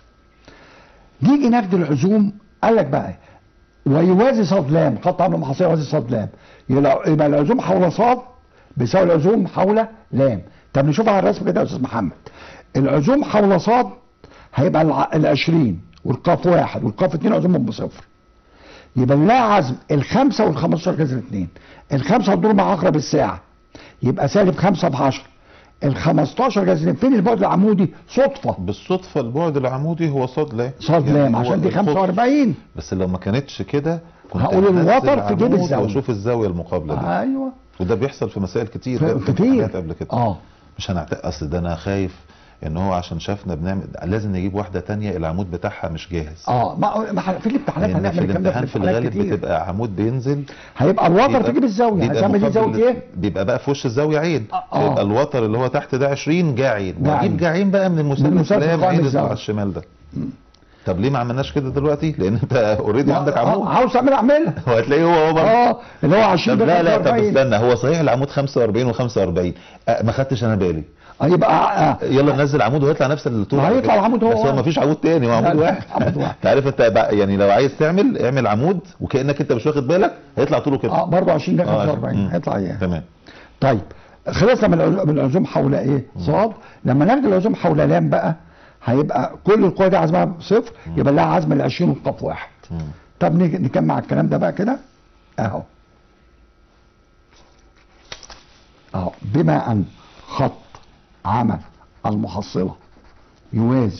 نيجي ناخد العزوم قال لك بقى ويوازي صاد لام خط عمل محاصيل يوازي صاد لام يبقى يبقى العزوم حول صاد بيساوي العزوم حول لام طب نشوف على الرسم كده يا استاذ محمد العزوم حول صاد هيبقى الع- ال 20 والقاف واحد والقاف اتنين عزومهم بصفر يبقى لا عزم الخمسه وال 15 جذر اتنين الخمسه هتدور مع عقرب الساعه يبقى سالب خمسه ب 10 ال 15 جذر اتنين فين البعد العمودي صدفه بالصدفه البعد العمودي هو صاد لام صاد يعني لام هو عشان دي القطر. 45 بس لو ما كانتش كده كنت هقول هنزل الوتر في جيب عمود الزاوية. واشوف الزاويه المقابله دي ايوه وده بيحصل في مسائل كتير جت في كتير امتحانات قبل كده اه مش هنعتقد اصل ده انا خايف ان هو عشان شافنا بنعمل لازم نجيب واحده تانية العمود بتاعها مش جاهز اه ما ما ح- في الامتحانات لان في هنعمل الكلام ده الامتحان في الامتحانات الغالب كتير. بتبقى عمود بينزل هيبقى الوتر بيبقى- تجيب الزاويه بيبقى هتعمل دي مقابل- زاويه ايه؟ بيبقى بقى في وش الزاويه عين آه. يبقى الوتر اللي هو تحت ده 20 جاع عين جاع واجيب عين. جاع عين بقى من المثلث المثلث اللي هي القائم عين اللي الزاوية. على الشمال ده طب ليه ما عملناش كده دلوقتي لان انت اوريدي ما- عندك آه، عمود عاوز تعمل اعملها وهتلاقيه هو هو برضه اه اللي هو 20 طب لا لا طب 45. استنى هو صحيح العمود 45 و45 أه ما خدتش انا بالي آه، يبقى آه، يلا ننزل عمود وهيطلع نفس الطول ما على هيطلع فكرة. العمود هو بس هو واحد. ما فيش عمود تاني هو لا، عمود لا، واحد عمود واحد. انت عارف انت بقى- يعني لو عايز تعمل اعمل عمود وكانك انت مش واخد بالك هيطلع طوله كده اه برضه 20 ده آه، 45 مم. هيطلع ايه؟ تمام طيب خلصنا من العزو- من العزوم حول ايه؟ صاد لما ناخد العزوم حول لام بقى هيبقى كل القوى دي عزمها صفر يبقى لها عزم ال 20 والقاف واحد مم. طب نيجي نكمل على الكلام ده بقى كده اهو اهو بما ان خط عمل المحصله يوازي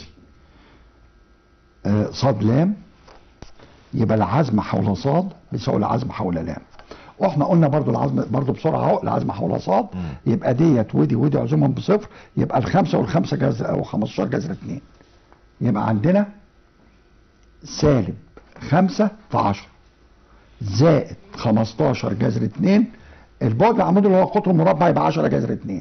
آه، صاد لام يبقى العزم حول صاد بيساوي العزم حول لام واحنا قلنا برضو العزم برضو بسرعه اهو العزم حول صاد يبقى ديت ودي ودي عزومهم بصفر يبقى الخمسه والخمسه جذر او 15 جذر اتنين يبقى عندنا سالب خمسة في عشرة زائد 15 جذر اتنين البعد العمودي اللي هو قطر مربع يبقى 10 جذر اتنين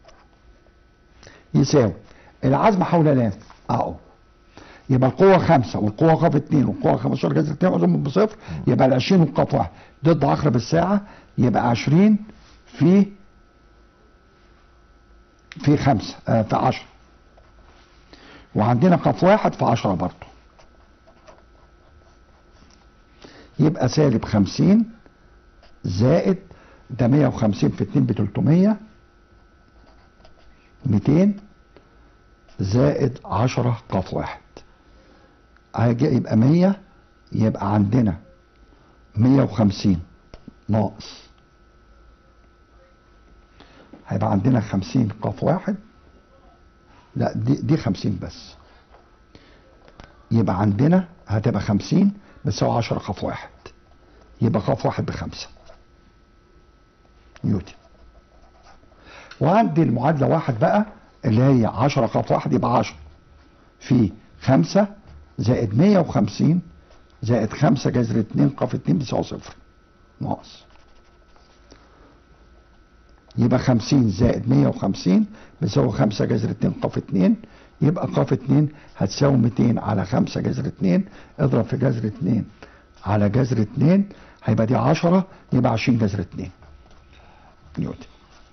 يساوي العزم حول لام اهو يبقى القوة خمسة والقوة قاف اتنين والقوة 15 جذر اتنين عزوم بصفر يبقى ال 20 والقاف واحد ضد عقرب الساعة يبقى 20 في في خمسة آه في 10 وعندنا قاف واحد في 10 برضه يبقى سالب 50 زائد ده 150 في 2 ب 300 200 زائد 10 قاف واحد هيجي يبقى 100 يبقى عندنا 150 ناقص هيبقى عندنا 50 قاف واحد لا دي دي 50 بس يبقى عندنا هتبقى 50 بتساوي 10 قاف واحد يبقى قاف واحد بخمسة نيوتن وعندي المعادلة واحد بقى اللي هي 10 قاف واحد يبقى 10 في 5 زائد 150 زائد 5 جذر 2 قاف 2 بيساوي صفر ناقص يبقى 50 زائد 150 بيساوي 5 جذر 2 قاف 2 يبقى قاف 2 هتساوي 200 على 5 جذر 2 اضرب في جذر 2 على جذر 2 هيبقى دي 10 يبقى 20 جذر 2 نيوتن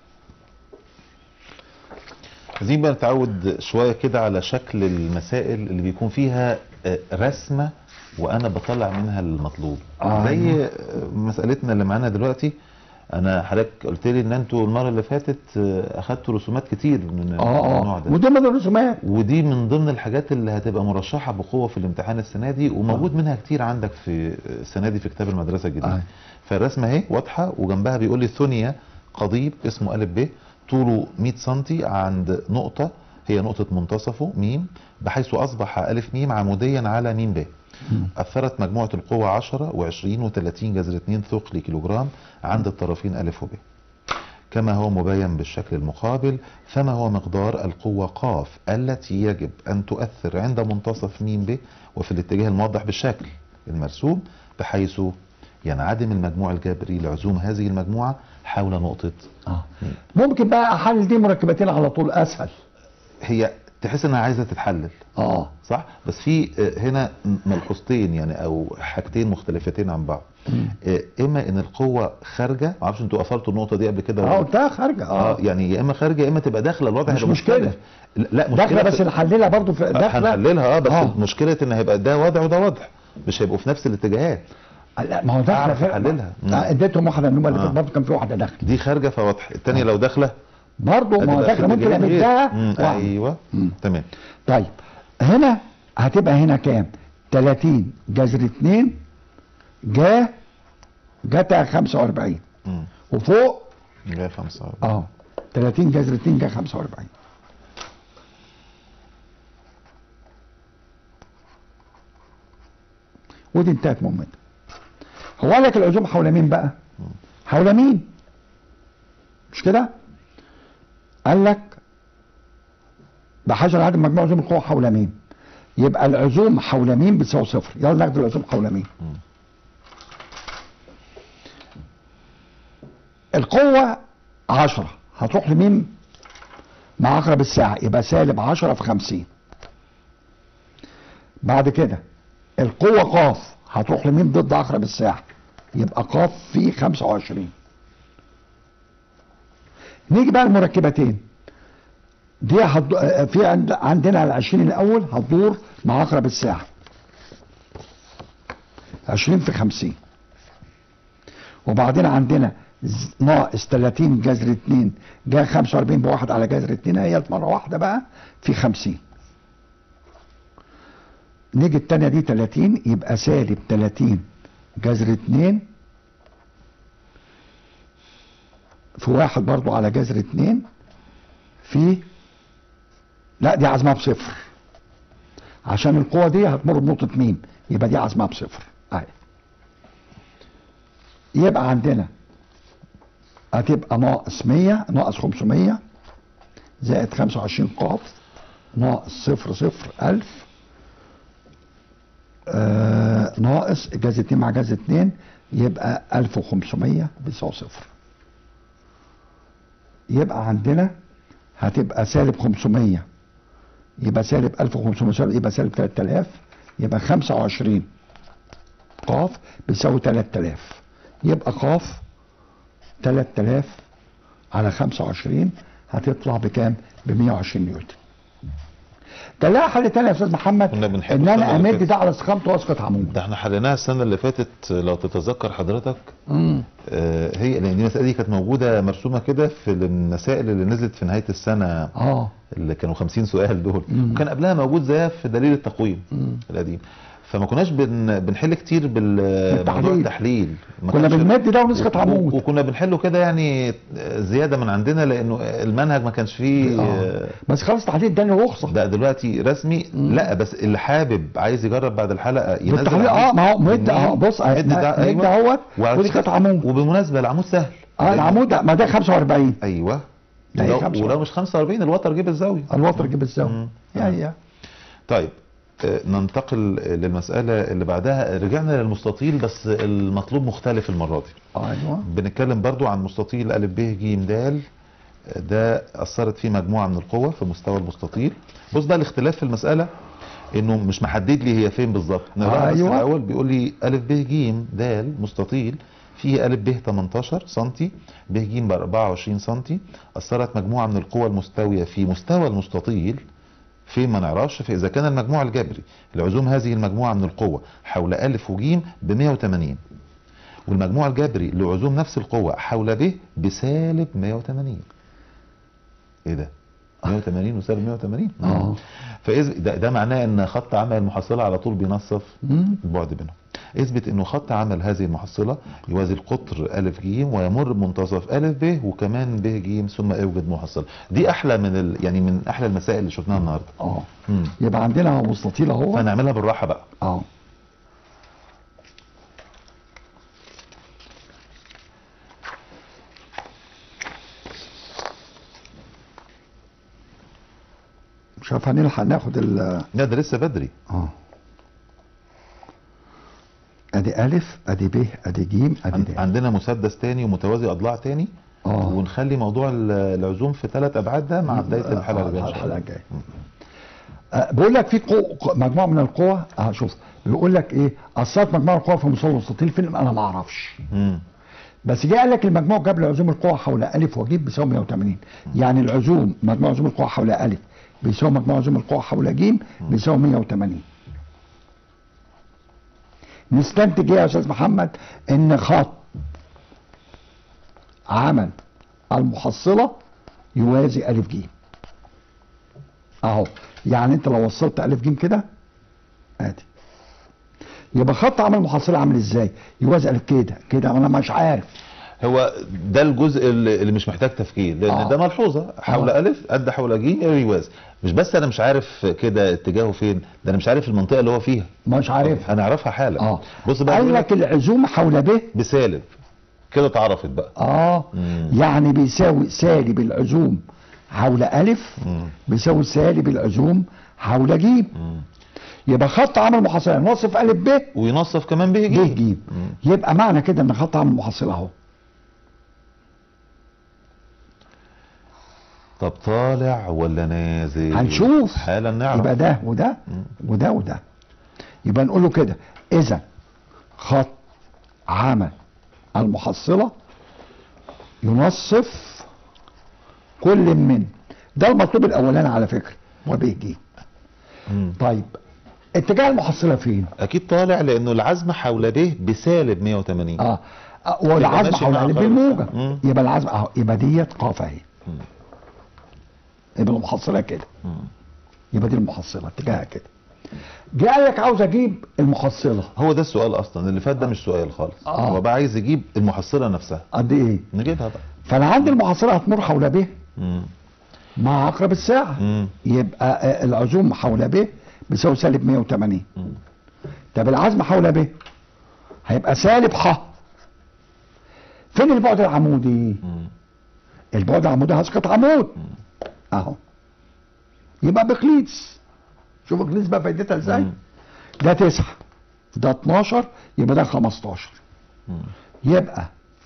عايزين بقى نتعود شويه كده على شكل المسائل اللي بيكون فيها آه، رسمه وانا بطلع منها المطلوب آه. زي آه، مسالتنا اللي معانا دلوقتي انا حضرتك قلت لي ان انتوا المره اللي فاتت آه، اخدتوا رسومات كتير من اه النوع اه ده وده من الرسومات ودي من ضمن الحاجات اللي هتبقى مرشحه بقوه في الامتحان السنه دي وموجود منها كتير عندك في السنه دي في كتاب المدرسه الجديد آه. فالرسمه اهي واضحه وجنبها بيقول لي ثنيه قضيب اسمه ا ب طوله 100 سم عند نقطه هي نقطه منتصفه م بحيث اصبح ا م عموديا على م ب اثرت مجموعه القوى 10 و20 و30 جذر 2 ثقل كيلوجرام عند الطرفين الف وب كما هو مبين بالشكل المقابل فما هو مقدار القوة ق التي يجب أن تؤثر عند منتصف م ب وفي الاتجاه الموضح بالشكل المرسوم بحيث ينعدم المجموع الجبري لعزوم هذه المجموعة حول نقطة اه ممكن بقى احلل دي مركبتين على طول اسهل هي تحس انها عايزة تتحلل اه صح بس في آه، هنا ملحوظتين يعني او حاجتين مختلفتين عن بعض آه، اما ان القوة خارجة معرفش انتوا قفلتوا النقطة دي قبل كده ولا اه لا؟ قلتها خارجه اه اه يعني يا اما خارجه يا اما تبقى داخله الوضع مش هيبقى مشكلة. مختلف. لا لا داخله مشكلة بس في- نحللها برضو في داخله هنحللها اه بس آه. مشكله ان هيبقى ده وضع وده وضع مش هيبقوا في نفس الاتجاهات لا ما هو داخله أعرف في- أحللها. مم. آه، اديتهم واحده النوبه اللي آه. فاتت برضه كان في واحده داخله دي خارجه فواضح الثانيه لو داخله برضه ما هو هتبقى في داخله ممكن الاتجاه غير. امدها مم، واحدة. ايوه مم. تمام طيب هنا هتبقى هنا كام 30 جذر 2 جا جتا 45 مم. وفوق جاي خمسة اه 30 جذر 2 جا 45 ودي انتهت مهمتها هو قال لك العزوم حول مين بقى حول مين مش كده قال لك بحجر عدد مجموع عزوم القوى حول مين يبقى العزوم حول مين بتساوي صفر يلا ناخد العزوم حول مين القوة عشرة هتروح لمين مع عقرب الساعة يبقى سالب عشرة في خمسين بعد كده القوة قاف هتروح لمين ضد عقرب الساعة يبقى قاف في خمسة وعشرين نيجي بقى المركبتين دي هتد... آه، في عند... عندنا العشرين الأول هتدور مع عقرب الساعة عشرين في خمسين وبعدين عندنا ز- ناقص 30 جذر 2 جاء 45 بواحد على جذر 2 هي مرة واحدة بقى في 50 نيجي التانية دي 30 يبقى سالب 30 جذر 2 في واحد برضو على جذر 2 في لا دي عزمها بصفر عشان القوة دي هتمر بنقطة ميم يبقى دي عزمها بصفر اهي يبقى عندنا هتبقى ناقص 100 ناقص 500 زائد 25 قاف ناقص صفر صفر ألف آه ناقص جاز 2 مع جاز 2 يبقى 1500 بيساوي صفر يبقى عندنا هتبقى سالب 500 يبقى سالب 1500 سالب- يبقى سالب 3000 يبقى 25 قاف بيساوي 3000 يبقى قاف 3000 على 25 هتطلع بكام؟ ب 120 نيوتن. ده لها حل تاني يا استاذ محمد كنا بنحب ان انا السنة اللي امد فاتت. ده على استقامته واسقط عمود. ده احنا حليناها السنه اللي فاتت لو تتذكر حضرتك امم آه، هي لان دي المساله دي كانت موجوده مرسومه كده في المسائل اللي نزلت في نهايه السنه اه اللي كانوا 50 سؤال دول مم. وكان قبلها موجود زيها في دليل التقويم مم. القديم فما كناش بن بنحل كتير بالموضوع بالتحليل. التحليل ما كنا كانش- بنمد ده ونسقط و- عمود. وكنا بنحله كده يعني زياده من عندنا لانه المنهج ما كانش فيه آه. بس خلاص تحديد اداني رخصه. ده دلوقتي رسمي مم. لا بس اللي حابب عايز يجرب بعد الحلقه ينزل بالتحليل اه عمود ما هو مد منين؟ اه بص مد ده مد ايوه اهوت وعلى ودي فكرة- قطعه عمود. وبالمناسبه العمود سهل اه العمود ده ما ده 45 ايوه ده إيه ولو, 45. ولو مش 45 الوتر جيب الزاويه الوتر جيب الزاويه. مم. يعني يعني طيب آه، ننتقل للمسألة اللي بعدها رجعنا للمستطيل بس المطلوب مختلف المرة دي ايوه بنتكلم برضو عن مستطيل أ ب ج د ده أثرت فيه مجموعة من القوة في مستوى المستطيل بص بقى الاختلاف في المسألة انه مش محدد لي هي فين بالظبط نقراها بس أيوة. الاول بيقول لي ا ب ج د مستطيل فيه ا ب 18 سم ب ج ب 24 سم اثرت مجموعه من القوى المستويه في مستوى المستطيل فين ما نعرفش فاذا كان المجموع الجبري لعزوم هذه المجموعه من القوى حول ا وج ب 180 والمجموع الجبري لعزوم نفس القوة حول ب بسالب 180 ايه ده 180 وسالب 180 اه فإذ ده, ده معناه ان خط عمل المحصلة على طول بينصف مم. البعد بينهم اثبت انه خط عمل هذه المحصلة يوازي القطر أ ج ويمر بمنتصف أ ب وكمان ب ج ثم يوجد محصلة دي احلى من ال... يعني من احلى المسائل اللي شفناها النهارده اه مم. يبقى عندنا مستطيل اهو فنعملها بالراحة بقى اه شوف هنلحق ناخد ال لا ده لسه بدري اه ادي الف ادي ب ادي ج ادي عن- د عندنا مسدس تاني ومتوازي اضلاع تاني اه ونخلي موضوع ال- العزوم في ثلاث ابعاد ده مع بدايه الحلقه اللي جايه إن شاء الحلقه الله. الجايه آه، بيقول لك في قو... ق- مجموعه من القوى اه شوف بيقول لك ايه اثرت مجموعه القوى في مثلث مستطيل فيلم انا ما اعرفش مم. بس جه قال لك المجموع جاب العزوم القوى حول الف وج بيساوي 180 يعني العزوم مجموع عزوم القوى حول الف بيساوي مجموع عزوم القوى حول ج بيساوي 180 نستنتج ايه يا استاذ محمد ان خط عمل المحصله يوازي الف ج اهو يعني انت لو وصلت الف ج كده ادي يبقى خط عمل المحصله عامل ازاي يوازي الف كده كده انا مش عارف هو ده الجزء اللي اللي مش محتاج تفكير لان آه. ده ملحوظه حول آه. الف قد حول ج يوازي مش بس انا مش عارف كده اتجاهه فين ده انا مش عارف المنطقه اللي هو فيها مش عارف هنعرفها حالا اه بص بقى قال بيقول لك العزوم حول ب بسالب كده اتعرفت بقى اه مم. يعني بيساوي سالب العزوم حول الف مم. بيساوي سالب العزوم حول ج مم. يبقى خط عمل محصله نصف الف ب وينصف كمان به ج ج ج يبقى معنى كده ان خط عمل محصله اهو طب طالع ولا نازل هنشوف. حالا نعرف يبقى ده وده وده وده يبقى نقول له كده اذا خط عمل المحصله ينصف كل من ده المطلوب الاولاني على فكره وبه ج مم. طيب اتجاه المحصله فين؟ اكيد طالع لانه العزم حول ب بسالب 180 اه آه، والعزم ماشي حول مع الف قرب بالموجب الساعة. مم. يبقى العزم اهو يبقى ديت قاف اهي مم. يبقى المحصله كده مم. يبقى دي المحصله اتجاهها كده جه قال لك عاوز اجيب المحصله هو ده السؤال اصلا اللي فات ده مش سؤال خالص آه. هو بقى عايز يجيب المحصله نفسها قد ايه؟ نجيبها بقى فانا عندي المحصله هتمر حول ب مم. مع عقرب الساعه مم. يبقى آه، العزوم حول ب بيساوي سالب 180 مم. طب العزم حول ب هيبقى سالب ح فين البعد العمودي؟ مم. البعد العمودي هسقط عمود اهو يبقى بقليدس شوف بقليدس بقى فايدتها ازاي؟ مم. ده 9 ده 12 يبقى ده 15 مم. يبقى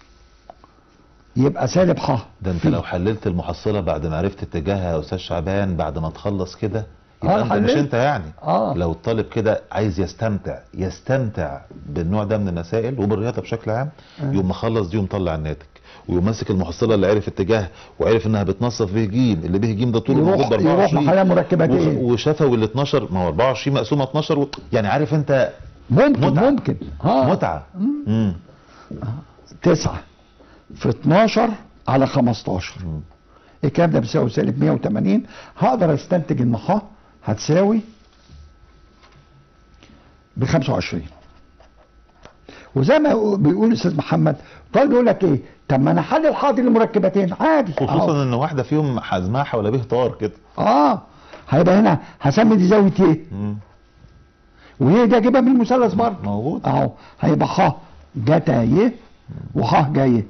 يبقى سالب ح ده انت في- لو حللت المحصله بعد ما عرفت اتجاهها يا استاذ شعبان بعد ما تخلص كده آه، يبقى انت مش حللت. انت يعني اه لو الطالب كده عايز يستمتع يستمتع بالنوع ده من المسائل وبالرياضه بشكل عام آه. يوم مخلص دي ومطلع الناتج ويقوم ماسك المحصله اللي عرف اتجاه وعرف انها بتنصف به ج اللي به ج ده طوله يروح موجود ب يروح 24 محلها مركبتين وش- وشفوي ال 12 ما هو 24 مقسومه 12 و... يعني عارف انت ممكن متعة. ممكن اه متعه امم 9 في 12 على 15 مم. الكلام ده بيساوي سالب 180 هقدر استنتج ان ح هتساوي ب 25 وزي ما بيقول الاستاذ محمد طالب يقول لك ايه طب ما انا حلل حاضر المركبتين عادي خصوصا أهو. ان واحده فيهم حزمها حول به طار كده اه هيبقى هنا هسمي دي زاويه ايه مم. وهي دي اجيبها من المثلث برضه موجود اهو هيبقى ح جتا ي وح جاي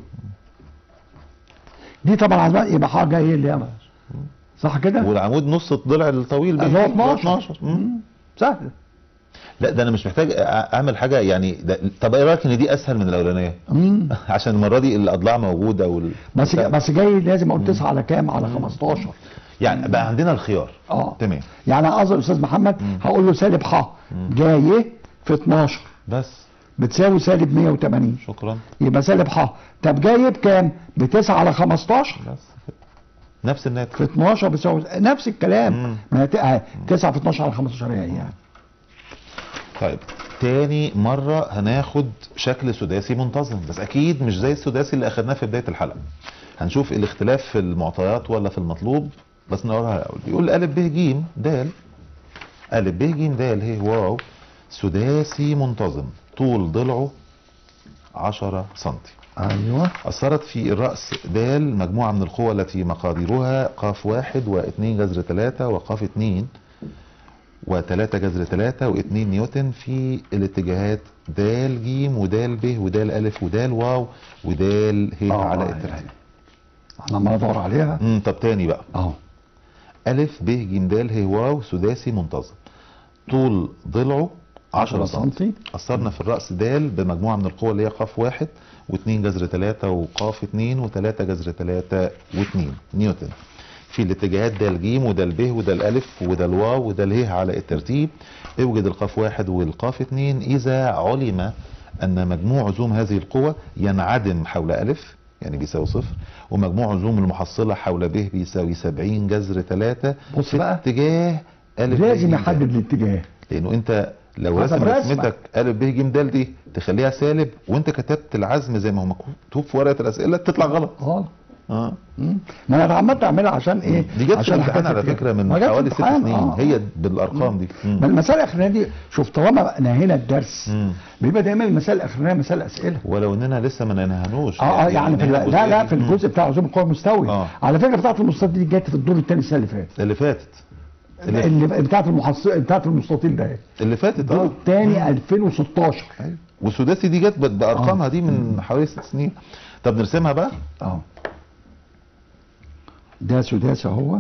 دي طبعا عايز يبقى ح جاي اللي هي صح كده؟ والعمود نص الضلع الطويل به اللي هو اللي هو 12 مم. مم. سهل لا ده انا مش محتاج أ- اعمل حاجه يعني ده طب ايه رايك ان دي اسهل من الاولانيه مم. عشان المره دي الاضلاع موجوده وال بس بس جاي لازم اقول 9 على كام؟ على 15 يعني بقى عندنا الخيار اه تمام يعني قصدي الاستاذ محمد هقول له سالب ح جاي في 12 بس بتساوي سالب 180 شكرا يبقى سالب ح طب جاي بكام؟ ب 9 على 15 بس كده. نفس الناتج في 12 بيساوي نفس الكلام مم. ما هي ت- 9 في 12 على 15 هي يعني طيب تاني مرة هناخد شكل سداسي منتظم بس اكيد مش زي السداسي اللي اخدناه في بداية الحلقة هنشوف الاختلاف في المعطيات ولا في المطلوب بس نقراها الاول بيقول الف ب ج د الف ب ج د هي واو سداسي منتظم طول ضلعه 10 سنتي ايوه أثرت في الرأس د مجموعة من القوى التي مقاديرها قاف واحد واثنين جذر ثلاثة وقاف اثنين وثلاثة جذر ثلاثة واثنين نيوتن في الاتجاهات د ج ود ب ود ألف ود واو ود ه آه، على آه، الترتيب انا ما ادور عليها امم طب تاني بقى اهو الف ب ج د ه واو سداسي منتظم طول ضلعه 10 سم سنتي. اثرنا في الراس د بمجموعه من القوى اللي هي ق واحد واثنين جذر ثلاثة وقاف اتنين وثلاثة جذر ثلاثة واثنين نيوتن في الاتجاهات ده الجيم وده الب وده الالف وده الواو وده اله على الترتيب اوجد القاف واحد والقاف اتنين اذا علم ان مجموع عزوم هذه القوى ينعدم حول الف يعني بيساوي صفر ومجموع عزوم المحصلة حول ب بيساوي 70 جذر 3 بص في بقى. اتجاه الف ب لازم ج د. يحدد الاتجاه لانه انت لو حسب رسم رسمك. رسمتك الف ب ج د دي تخليها سالب وانت كتبت العزم زي ما هو مكتوب في ورقه الاسئله تطلع غلط اه اه مم. ما انا اتعمدت اعملها عشان ايه دي جت في عشان الامتحان حكاية على الاتجاه. فكره من ما جت في حوالي ست الامتحان، سنين آه. هي بالارقام دي مم. ما المسائل الاخرانيه دي شوف طالما نهينا الدرس مم. بيبقى دايما المسائل الاخرانيه مسائل اسئله ولو اننا لسه ما ننهنوش اه اه يعني في ننهي ال- لا لا الجزئية في دي. الجزء بتاع عزوم القوى المستوي آه. على فكره بتاعت المستطيل دي جت في الدور الثاني السنه اللي فاتت اللي فاتت اللي, اللي بتاعت المحصل بتاعت المستطيل ده اللي فاتت الدور اه الثاني 2016 أيوة. والسداسي دي جت ب- بارقامها دي من حوالي ست سنين طب نرسمها بقى اه ده سداسي اهوت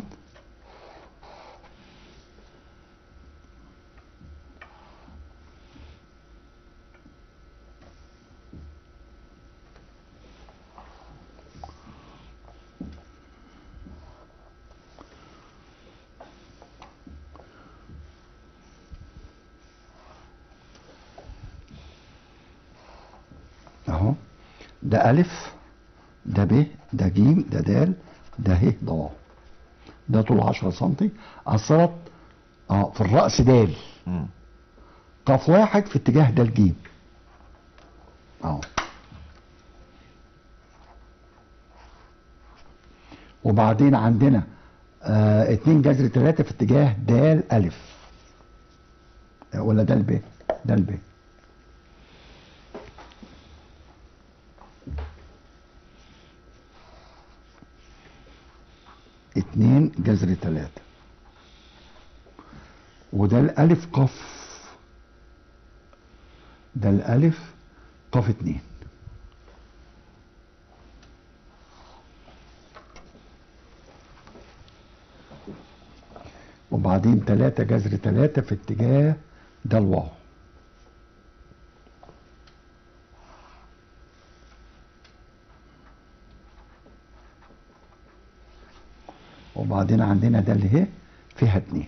اهو ده الف ده ب ده ج ده د ده ه ده واو ده طول 10 سم اثرت اه في الراس د مم. قاف واحد في اتجاه ده الجيم اهو وبعدين عندنا آه اتنين جذر تلاتة في اتجاه د الف ولا ده الب ده الب اتنين جذر تلاتة وده الألف قف ده الألف قف اتنين وبعدين تلاتة جذر تلاتة في اتجاه ده الواو وبعدين عندنا ده اللي هي فيها اتنين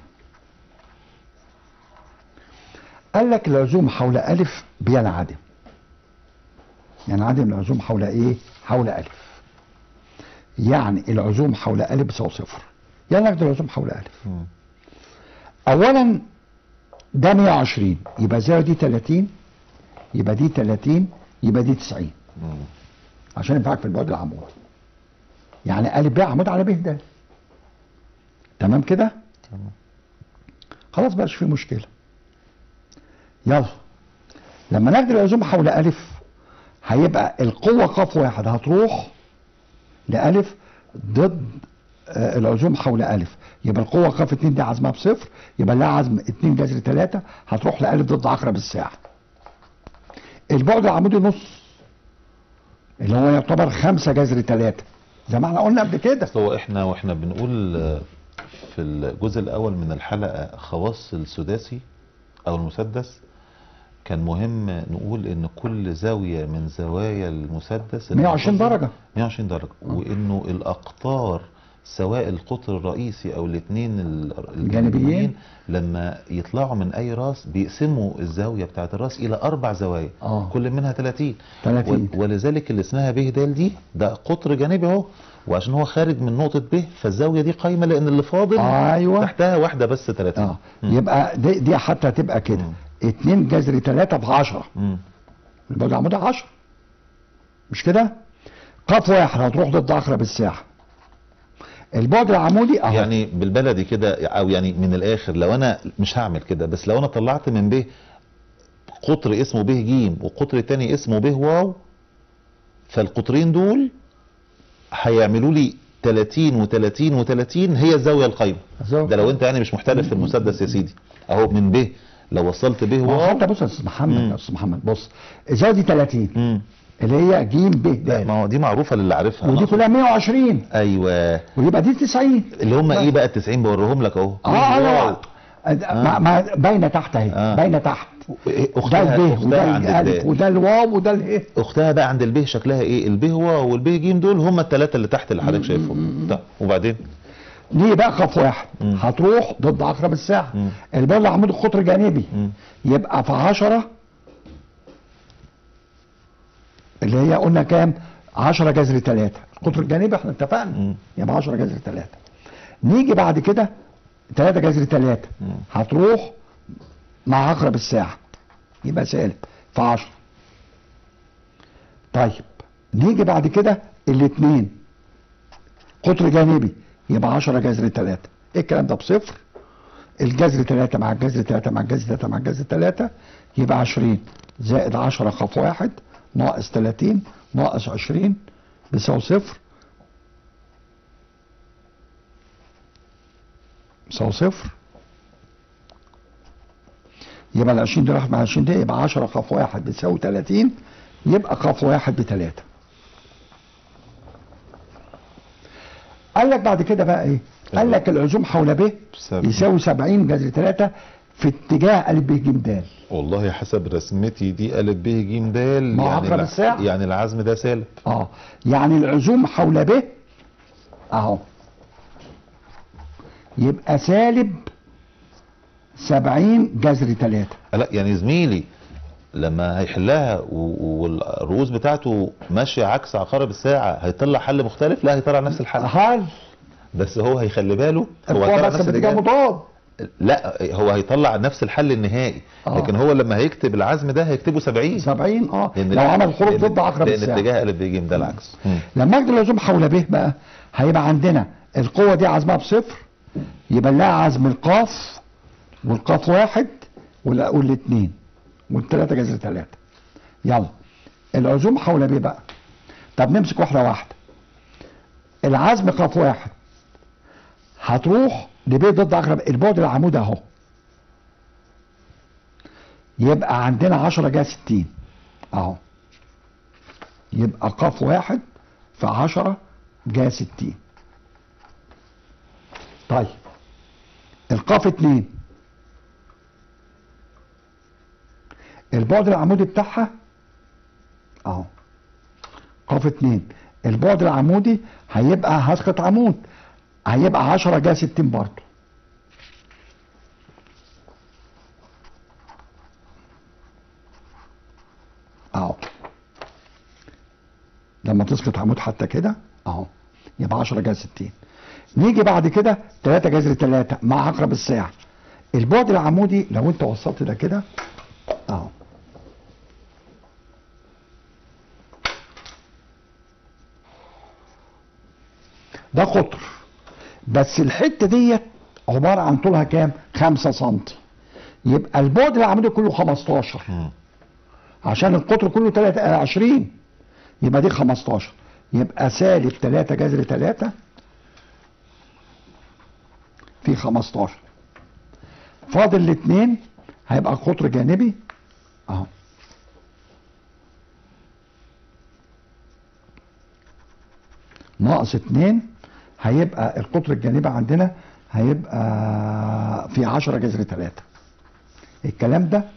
قال لك العزوم حول ألف بينعدم ينعدم العزوم حول ايه حول ألف يعني العزوم حول ألف بتساوي صفر يعني ناخد العزوم حول ألف مم. أولا ده 120 يبقى زاوية دي 30 يبقى دي 30 يبقى دي 90 مم. عشان ينفعك في البعد العمودي يعني ألف ب عمود على ب ده تمام كده تمام. خلاص بقاش في مشكلة يلا لما ناخد العزوم حول ألف هيبقى القوة قاف واحد هتروح لألف ضد آه، العزوم حول ألف يبقى القوة قاف اتنين دي عزمها بصفر يبقى لها عزم اتنين جذر تلاتة هتروح لألف ضد عقرب الساعة البعد العمودي نص اللي هو يعتبر خمسة جذر تلاتة زي ما احنا قلنا قبل كده اصل هو احنا واحنا بنقول آه، في الجزء الاول من الحلقه خواص السداسي او المسدس كان مهم نقول ان كل زاويه من زوايا المسدس 120 درجة 120 درجه وانه الاقطار سواء القطر الرئيسي او الاثنين الجانبيين. لما يطلعوا من اي راس بيقسموا الزاويه بتاعه الراس الى اربع زوايا آه. كل منها 30 30. ول- ولذلك اللي اسمها ب د دي ده قطر جانبي اهو وعشان هو خارج من نقطه ب فالزاويه دي قايمه لان اللي فاضل أيوة. تحتها واحده بس 30 اه مم. يبقى دي, دي حتى تبقى كده مم. اتنين جذر تلاتة بعشرة مم. البعد العمودي 10 مش كده؟ قاف واحد هتروح ضد عقرب الساعة البعد العمودي اهو يعني بالبلدي كده او يعني من الاخر لو انا مش هعمل كده بس لو انا طلعت من ب قطر اسمه ب ج وقطر تاني اسمه ب واو فالقطرين دول هيعملوا لي 30 و30 و30 هي الزاويه القايمه الزاوية ده لو انت يعني مش محترف في المسدس يا سيدي اهو من ب لو وصلت ب ما هو واو حتى بص يا استاذ محمد مم. يا استاذ محمد بص الزاويه دي 30 مم. اللي هي ج ب لا د ما هو دي معروفه للي عارفها ودي أنا كلها 120 ايوه ويبقى دي 90 اللي هم ايه بقى ال 90 بوريهم لك اهو اه واو. ايوه ما ما باينه تحت اهي آه. باينه تحت إيه، ده اختها الب اختها وده عند الالف الدال وده الواو وده الايه اختها بقى عند الب شكلها ايه الب هو والب ج دول هم الثلاثه اللي تحت اللي حضرتك شايفهم طب وبعدين دي بقى خط واحد مم. هتروح ضد عقرب الساعه مم. البر عمود القطر جانبي مم. يبقى في 10 اللي هي قلنا كام 10 جذر 3 القطر الجانبي احنا اتفقنا مم. يبقى 10 جذر 3 نيجي بعد كده 3 جذر 3 مم. هتروح مع عقرب الساعه يبقى سالب في 10 طيب نيجي بعد كده الاثنين قطر جانبي يبقى 10 جذر 3 ايه الكلام ده بصفر الجذر 3 مع الجذر 3 مع الجذر 3 مع الجذر 3 يبقى 20 زائد 10 خف واحد ناقص 30 ناقص 20 بيساوي صفر بيساوي صفر يبقى ال 20 دي راحت مع 20 دي يبقى 10 خف واحد بتساوي 30 يبقى خف واحد بتلاتة قال لك بعد كده بقى ايه؟ قال لك العزوم حول ب سبعين. يساوي 70 جذر 3 في اتجاه ا ب ج د والله حسب رسمتي دي ا ب ج د ما هو عقرب الع- الساعة. يعني العزم ده سالب اه يعني العزوم حول ب اهو يبقى سالب 70 جذر 3 لا يعني زميلي لما هيحلها و- والرؤوس بتاعته ماشيه عكس عقارب الساعه هيطلع حل مختلف لا هيطلع نفس الحل هل بس هو هيخلي باله هو هو هيطلع بس نفس باتجاه الإجابة. مضاد لا هو هيطلع نفس الحل النهائي آه. لكن هو لما هيكتب العزم ده هيكتبه 70 70 اه لان لو عمل حروف لأن- ضد عقرب لان الساعه اتجاه ا ب ج ده العكس مم. لما اجي العزوم حول ب بقى هيبقى عندنا القوه دي عزمها بصفر يبقى لها عزم القاف والقاف واحد وال- والاثنين والثلاثه جذر ثلاثه يلا العزوم حول ب بقى طب نمسك واحده واحده العزم قاف واحد هتروح لب ضد عقرب البعد العمود اهو يبقى عندنا 10 جاء 60 اهو يبقى قاف واحد في 10 جاء 60 طيب القاف اتنين البعد العمودي بتاعها اهو قاف اتنين البعد العمودي هيبقى هسقط عمود هيبقى 10 جاء 60 برضه اهو لما تسقط عمود حتى كده اهو يبقى 10 جذر 60 نيجي بعد كده 3 جذر 3 مع عقرب الساعه البعد العمودي لو انت وصلت ده كده اهو ده قطر بس الحته ديت عباره عن طولها كام 5 سم يبقى البعد العمودي كله 15 مم. عشان القطر كله 3 20 يبقى دي 15 يبقى سالب 3 جذر 3 في 15 فاضل الاثنين هيبقى قطر جانبي اهو ناقص 2 هيبقى القطر الجانبي عندنا هيبقى في 10 جذر 3 الكلام ده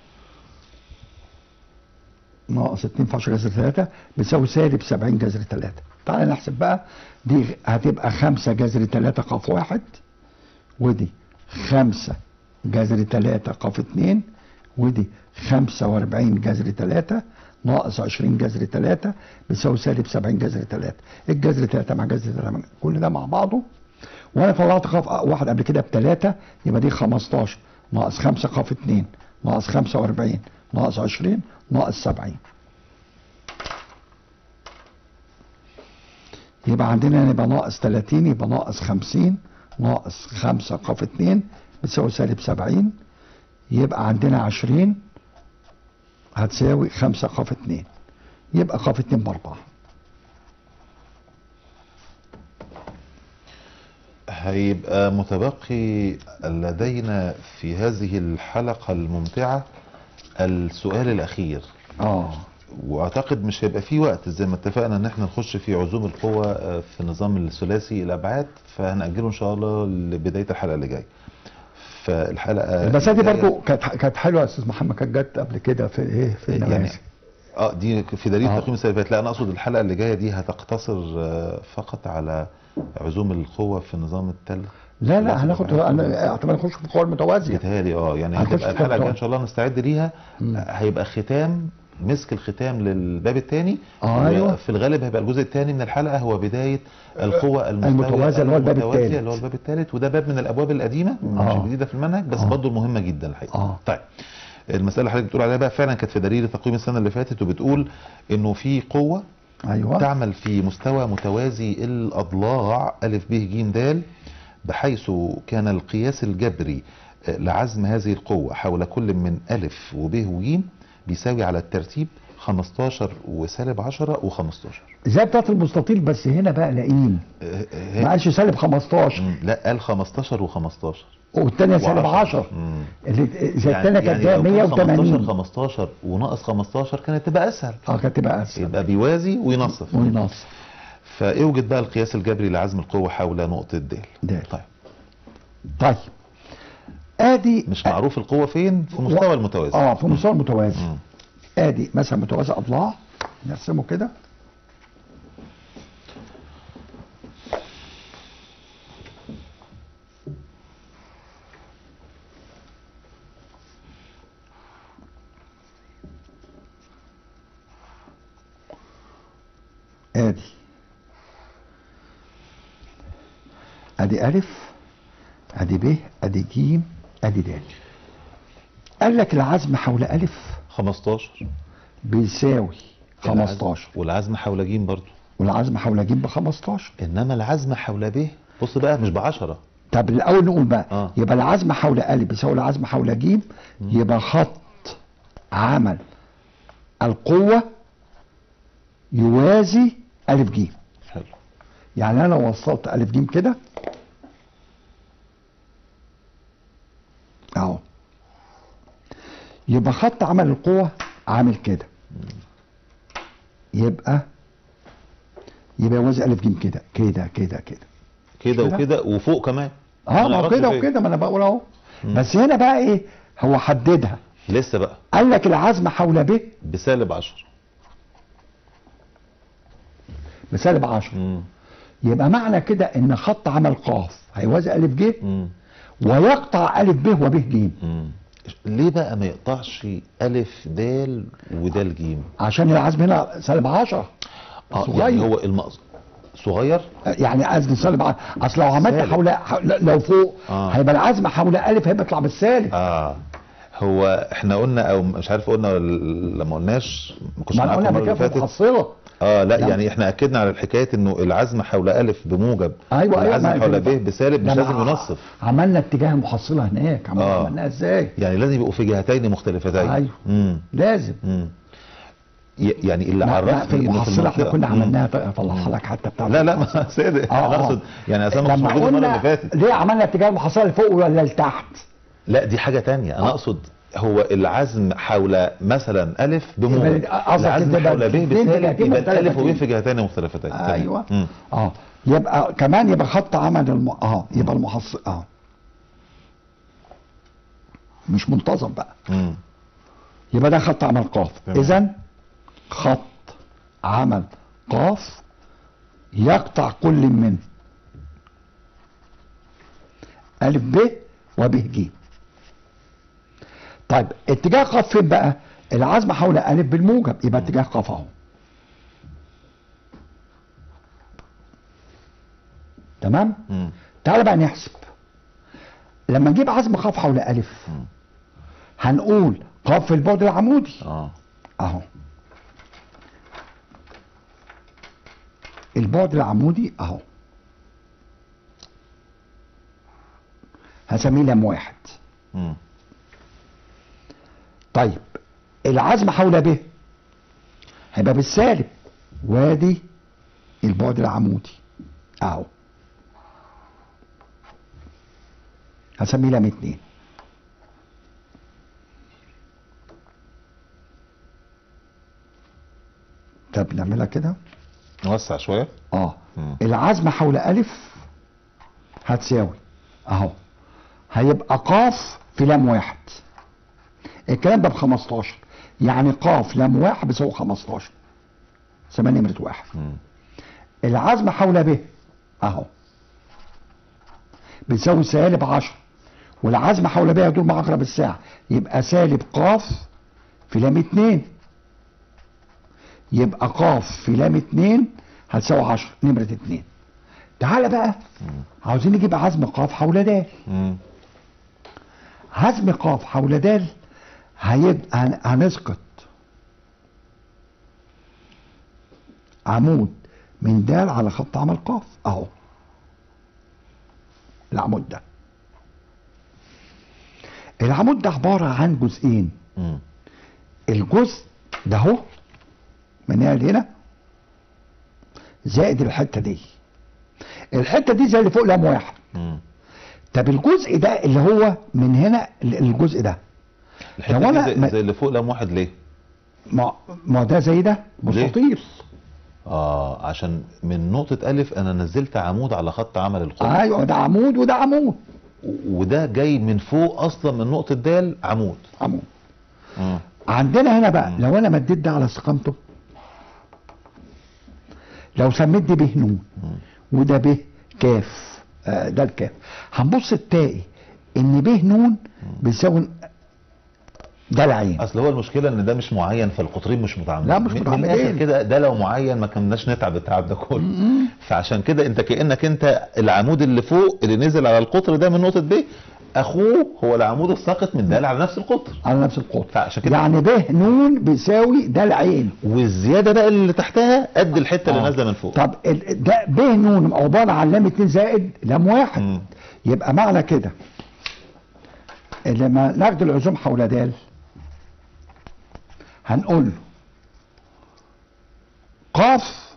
ناقص 2 في 10 جذر 3 بيساوي سالب 70 جذر 3 تعالى نحسب بقى دي هتبقى 5 جذر 3 قاف واحد ودي 5 جذر 3 قاف 2 ودي 45 جذر 3 ناقص 20 جذر 3 بيساوي سالب 70 جذر 3 الجذر 3 مع جذر 3 كل ده مع بعضه وانا طلعت قاف واحد قبل كده بثلاثة يبقى دي 15 ناقص 5 قاف 2 ناقص 45 ناقص 20 ناقص 70 يبقى عندنا يبقى ناقص 30 يبقى ناقص 50 ناقص 5 قاف 2 بتساوي سالب 70 يبقى عندنا 20 هتساوي 5 قاف 2 يبقى قاف 2 باربعة هيبقى متبقي لدينا في هذه الحلقة الممتعة السؤال الأخير اه واعتقد مش هيبقى في وقت زي ما اتفقنا ان احنا نخش في عزوم القوة آه، في النظام الثلاثي الابعاد فهنأجله ان شاء الله لبداية الحلقة اللي جاية فالحلقة المسألة دي الجاية- برضو كانت كانت حلوه يا استاذ محمد كانت جت قبل كده في ايه في يعني النماذج اه دي في دليل آه. تقييم السنه اللي فاتت لا انا اقصد الحلقه اللي جايه دي هتقتصر آه، فقط على عزوم القوه في النظام الثالث لا لا هناخد انا اعتبر نخش في القوى المتوازيه بيتهيألي اه يعني هنخش هتبقى في الحلقه الجايه الختام. ان شاء الله نستعد ليها مم. هيبقى ختام مسك الختام للباب الثاني آه، أيوة. في الغالب هيبقى الجزء الثاني من الحلقه هو بدايه القوة المتوازية اللي هو الباب المتوازية الثالث. اللي هو الباب الثالث وده باب من الابواب القديمه مش آه. الجديده في المنهج بس آه. برضه مهمه جدا الحقيقه آه. طيب المساله اللي حضرتك بتقول عليها بقى فعلا كانت في دليل تقييم السنه اللي فاتت وبتقول انه في قوه ايوه تعمل في مستوى متوازي الأضلاع ألف ب ج د بحيث كان القياس الجبري آه، لعزم هذه القوة حول كل من ألف وب وج بيساوي على الترتيب 15 وسالب 10 و15 زي بتاعت المستطيل بس هنا بقى لئيم ما قالش سالب 15 لا قال 15 و15 والثانيه سالب 10 اللي زي الثانيه كانت يعني لو كان 15 180 15 وناقص 15 كانت تبقى اسهل اه كانت تبقى اسهل يبقى بيوازي وينصف ونص فاوجد بقى القياس الجبري لعزم القوة حول نقطة د د. طيب طيب ادي مش معروف القوة فين في مستوى المتوازي اه في مستوى المتوازي مم. ادي مثلا متوازي اضلاع نرسمه كده ادي ادي الف ادي ب ادي ج ادي د قال لك العزم حول الف 15 بيساوي 15 والعزم حول ج برضو والعزم حول ج ب 15 انما العزم حول ب بص بقى مش ب 10 طب الاول نقول بقى آه. يبقى العزم حول ا بيساوي العزم حول ج يبقى خط عمل القوه يوازي ا ج حلو يعني انا لو وصلت ا ج كده اهو يبقى خط عمل القوة عامل كده يبقى يبقى يوازي ا ج كده كده كده كده كده كده؟ وكده وفوق كمان اه ما هو نعرفش كده فين. وكده ما انا بقول اهو بس هنا بقى ايه هو حددها لسه بقى قال لك العزم حول ب بسالب 10 بسالب 10 مم. يبقى معنى كده ان خط عمل قاف هيوازي ا ج مم. ويقطع ا ب وب ج مم. ليه بقى ما يقطعش الف د ودال ج عشان العزم هنا سالب 10 اه صغير. يعني هو المقصد صغير يعني قصدي سالب 10 اصل لو عملت سالب. حول حول- لو فوق آه. هيبقى العزم حول ا هيبقى يطلع بالسالب اه هو احنا قلنا او مش عارف قلنا ولا ما قلناش ما كناش ما انا معاكم قلنا المره قبل اللي كده في فاتت المحصله اه لا لا. يعني احنا اكدنا على الحكايه انه العزم حول الف بموجب ايوه ايوه والعزم ما- حول ب بسالب ده مش لازم ما- ينصف عملنا اتجاه المحصله هناك عملنا آه. عملناها ازاي يعني لازم يبقوا في جهتين مختلفتين أيوه. امم لازم امم ي- يعني اللي لا, لا عرفني في إنه المحصله احنا المنطقة- كنا مم. عملناها اطلعها لك حتى بتاع لا لا ما صادق آه، انا آه. اقصد يعني اسامه مش لما موجود المره قلنا اللي فاتت ليه عملنا اتجاه المحصله لفوق ولا لتحت لا دي حاجه تانية انا آه. اقصد هو العزم حول مثلا الف بموجب يبقى قصدك العزم تبقى حول ب اتنين بسالب جهتين يبقى الالف وب مختلفتين. في جهتين مختلفتين تمام. ايوه مم. اه يبقى كمان يبقى خط عمل الم... اه يبقى المحصل اه مش منتظم بقى مم. يبقى ده خط عمل قاف تمام. اذا خط عمل قاف يقطع كل من ألف ب وب ج طيب اتجاه قاف فين بقى؟ العزم حول ألف بالموجب يبقى اتجاه قاف أهو تمام؟ مم. تعال بقى نحسب لما نجيب عزم قاف حول ألف مم. هنقول قاف في البعد العمودي اه اهو البعد العمودي اهو هسميه لام واحد مم. طيب العزم حول ب هيبقى بالسالب وادي البعد العمودي اهو هسميه لام اتنين طب نعملها كده نوسع شويه اه مم. العزم حول الف هتساوي اهو هيبقى قاف في لام واحد الكلام ده ب 15 يعني قاف لام واحد بيساوي 15 سماه نمرة واحد مم. العزم حول ب اهو بيساوي سالب 10 والعزم حول ب يدور مع عقرب الساعة يبقى سالب قاف في لام 2 يبقى قاف في لام 2 هتساوي 10 نمرة 2 تعالى بقى عاوزين نجيب عزم قاف حول د مم. عزم قاف حول د هيبقى هن- هنسقط عمود من د على خط عمل قاف اهو العمود ده العمود ده عبارة عن جزئين مم. الجزء ده اهو من هنا لهنا زائد الحتة دي الحتة دي زي اللي فوق لام واحد مم. طب الجزء ده اللي هو من هنا الجزء ده الحته لو دي أنا زي, ما- زي اللي فوق لام واحد ليه؟ ما ما ده زي ده ليه؟ مستطيل اه عشان من نقطة ألف أنا نزلت عمود على خط عمل القطر ايوه ده عمود وده عمود وده جاي من فوق أصلا من نقطة د عمود عمود مم. عندنا هنا بقى مم. لو انا مديت ده على استقامته لو سميت دي ب نون وده ب كاف آه ده الكاف هنبص تلاقي ان ب نون بيساوي ده العين اصل هو المشكله ان ده مش معين فالقطرين مش متعاملين لا، مش من- من متعاملين. الاخر كده ده لو معين ما كناش نتعب التعب ده كله فعشان كده انت كانك انت العمود اللي فوق اللي نزل على القطر ده من نقطه ب اخوه هو العمود الساقط من د على نفس القطر على نفس القطر فعشان كده يعني ب نون بيساوي ده العين والزياده بقى اللي تحتها قد الحته اللي آه. نازله من فوق طب ال- ده ب نون عباره عن لام 2 زائد لام واحد مم. يبقى معنى كده لما ناخد العزوم حول د هنقول له قاف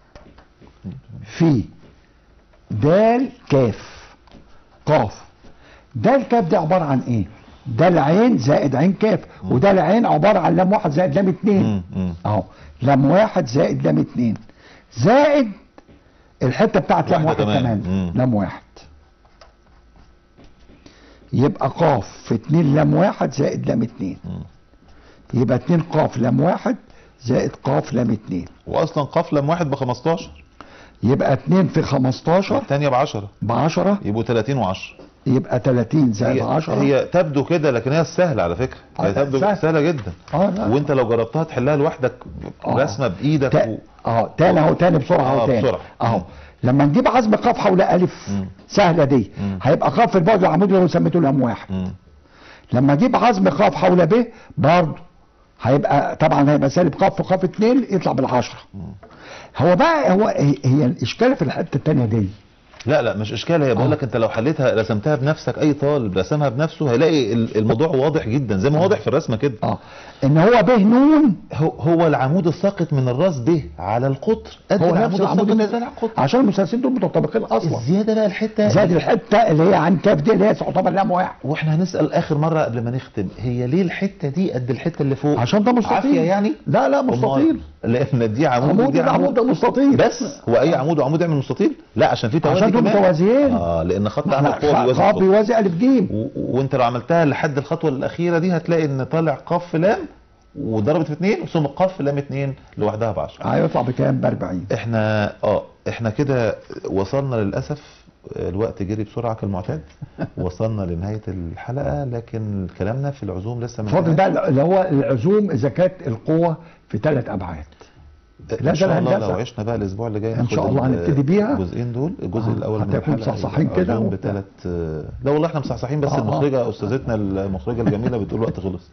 في د كاف قاف د كاف دي عباره عن ايه؟ ده العين زائد عين كاف وده العين عباره عن لام واحد زائد لام اتنين مم. مم. اهو لام واحد زائد لام اتنين زائد الحته بتاعت لام واحدة واحد كمان. كمان مم. لام واحد يبقى قاف في اتنين لام واحد زائد لام اتنين مم. يبقى اتنين قاف لام واحد زائد قاف لام اتنين واصلا قاف لام واحد ب 15 يبقى اتنين في خمستاشر الثانيه ب 10 بعشرة يبقوا 30 و10 يبقى تلاتين زائد هي, عشرة هي تبدو كده لكن هي سهله على فكره هي آه، تبدو سهل. سهله جدا اه لا وانت لو جربتها تحلها لوحدك آه. رسمه بايدك تا- و... اه تاني اهو تاني بسرعه آه، اهو تاني بسرعة. اهو مم. لما نجيب عزم قاف حول الف مم. سهله دي مم. هيبقى قاف في البعد العمودي لو سميته لام واحد مم. لما اجيب عزم قاف حول ب برضه هيبقى طبعا هيبقى سالب قاف في قاف اتنين يطلع بالعشرة هو بقى هو هي هي الاشكال في الحته التانيه دي لا لا مش اشكال هي بقول آه. لك انت لو حليتها رسمتها بنفسك اي طالب رسمها بنفسه هيلاقي ال- الموضوع واضح جدا زي ما واضح في الرسمه كده اه ان هو ب نون هو هو العمود الساقط من الراس ب على القطر قد هو العمود نفس العمود الساقط اللي نزل على القطر عشان المثلثين دول متطابقين اصلا الزياده بقى الحته زائد الحته اللي هي عن كاف دي اللي هي تعتبر لام واحد واحنا هنسال اخر مره قبل ما نختم هي ليه الحته دي قد الحته اللي فوق عشان ده مستطيل عافيه يعني لا لا مستطيل أمال؟ لان دي عمود عمود ودي ده عمود ده مستطيل بس هو اي عمود وعمود يعمل مستطيل لا عشان في توازي عشان دول كمان. متوازيين اه لان خط ما عمل احنا قوه بيوازي قاف القطر. بيوازي الف جيم و- وانت لو عملتها لحد الخطوه الاخيره دي هتلاقي ان طالع قاف في لام وضربت في اتنين ثم قاف في لام اتنين لوحدها ب 10 هيطلع بكام ب 40 احنا اه احنا كده وصلنا للاسف الوقت جري بسرعه كالمعتاد وصلنا لنهايه الحلقه لكن كلامنا في العزوم لسه ما فاضل انتهاش. بقى اللي هو العزوم اذا كانت القوه في ثلاث ابعاد لا، ان شاء ده الله الهندسة. لو عشنا بقى الاسبوع اللي جاي إن ناخد شاء الله ال- هنبتدي بيها. الجزئين دول الجزء آه، الاول من هتكون الحلقه مصحصحين كده العزوم وبتاع. بثلاث لا والله احنا مصحصحين بس آه، آه. المخرجه استاذتنا المخرجه الجميله بتقول وقت خلص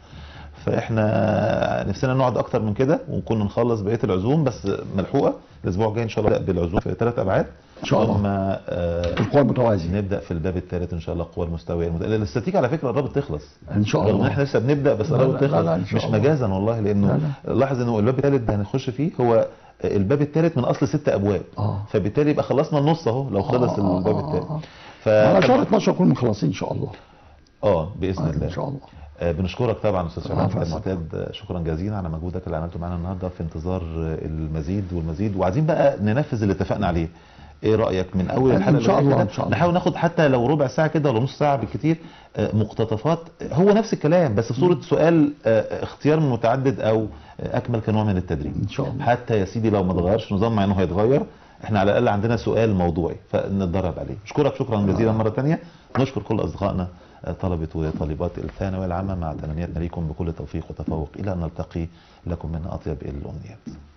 فاحنا نفسنا نقعد اكتر من كده ونكون نخلص بقيه العزوم بس ملحوقه الاسبوع الجاي ان شاء الله نبدا بالعزوم في ثلاث ابعاد إن شاء الله. ثم آه القوه المتوازيه نبدا في الباب الثالث ان شاء الله القوى المستويه المد... الاستاتيكا على فكره قربت تخلص ان شاء رغم ان الله احنا لسه بنبدا بس لا، قربت لا، تخلص لا، إن شاء مش الله. مجازا والله لانه لا، لاحظ انه الباب الثالث ده هنخش فيه هو الباب الثالث من اصل ست ابواب اه فبالتالي يبقى خلصنا النص اهو لو خلص آه، آه، الباب آه، الثالث آه. ف على شهر 12 نكون مخلصين ان شاء الله اه باذن آه، الله ان شاء الله آه، بنشكرك طبعا استاذ شعبان عفوا. كالمعتاد آه، شكرا جزيلا على مجهودك اللي عملته معانا النهارده في انتظار آه، المزيد والمزيد وعايزين بقى ننفذ اللي اتفقنا عليه ايه رايك من اول إن الحلقه شاء اللي الله، جاية إن شاء كده الله. نحاول ناخد حتى لو ربع ساعه كده ولا نص ساعه بالكتير آه، مقتطفات هو نفس الكلام بس في صوره سؤال آه، اختيار متعدد او آه، اكمل كنوع من التدريب ان شاء الله حتى يا سيدي لو ما اتغيرش نظام مع انه هيتغير احنا على الاقل عندنا سؤال موضوعي فنتدرب عليه اشكرك شكرا جزيلا مره ثانيه نشكر كل اصدقائنا آه، طلبه وطالبات الثانويه العامه مع تمنياتنا ليكم بكل توفيق وتفوق الى ان نلتقي لكم من اطيب الامنيات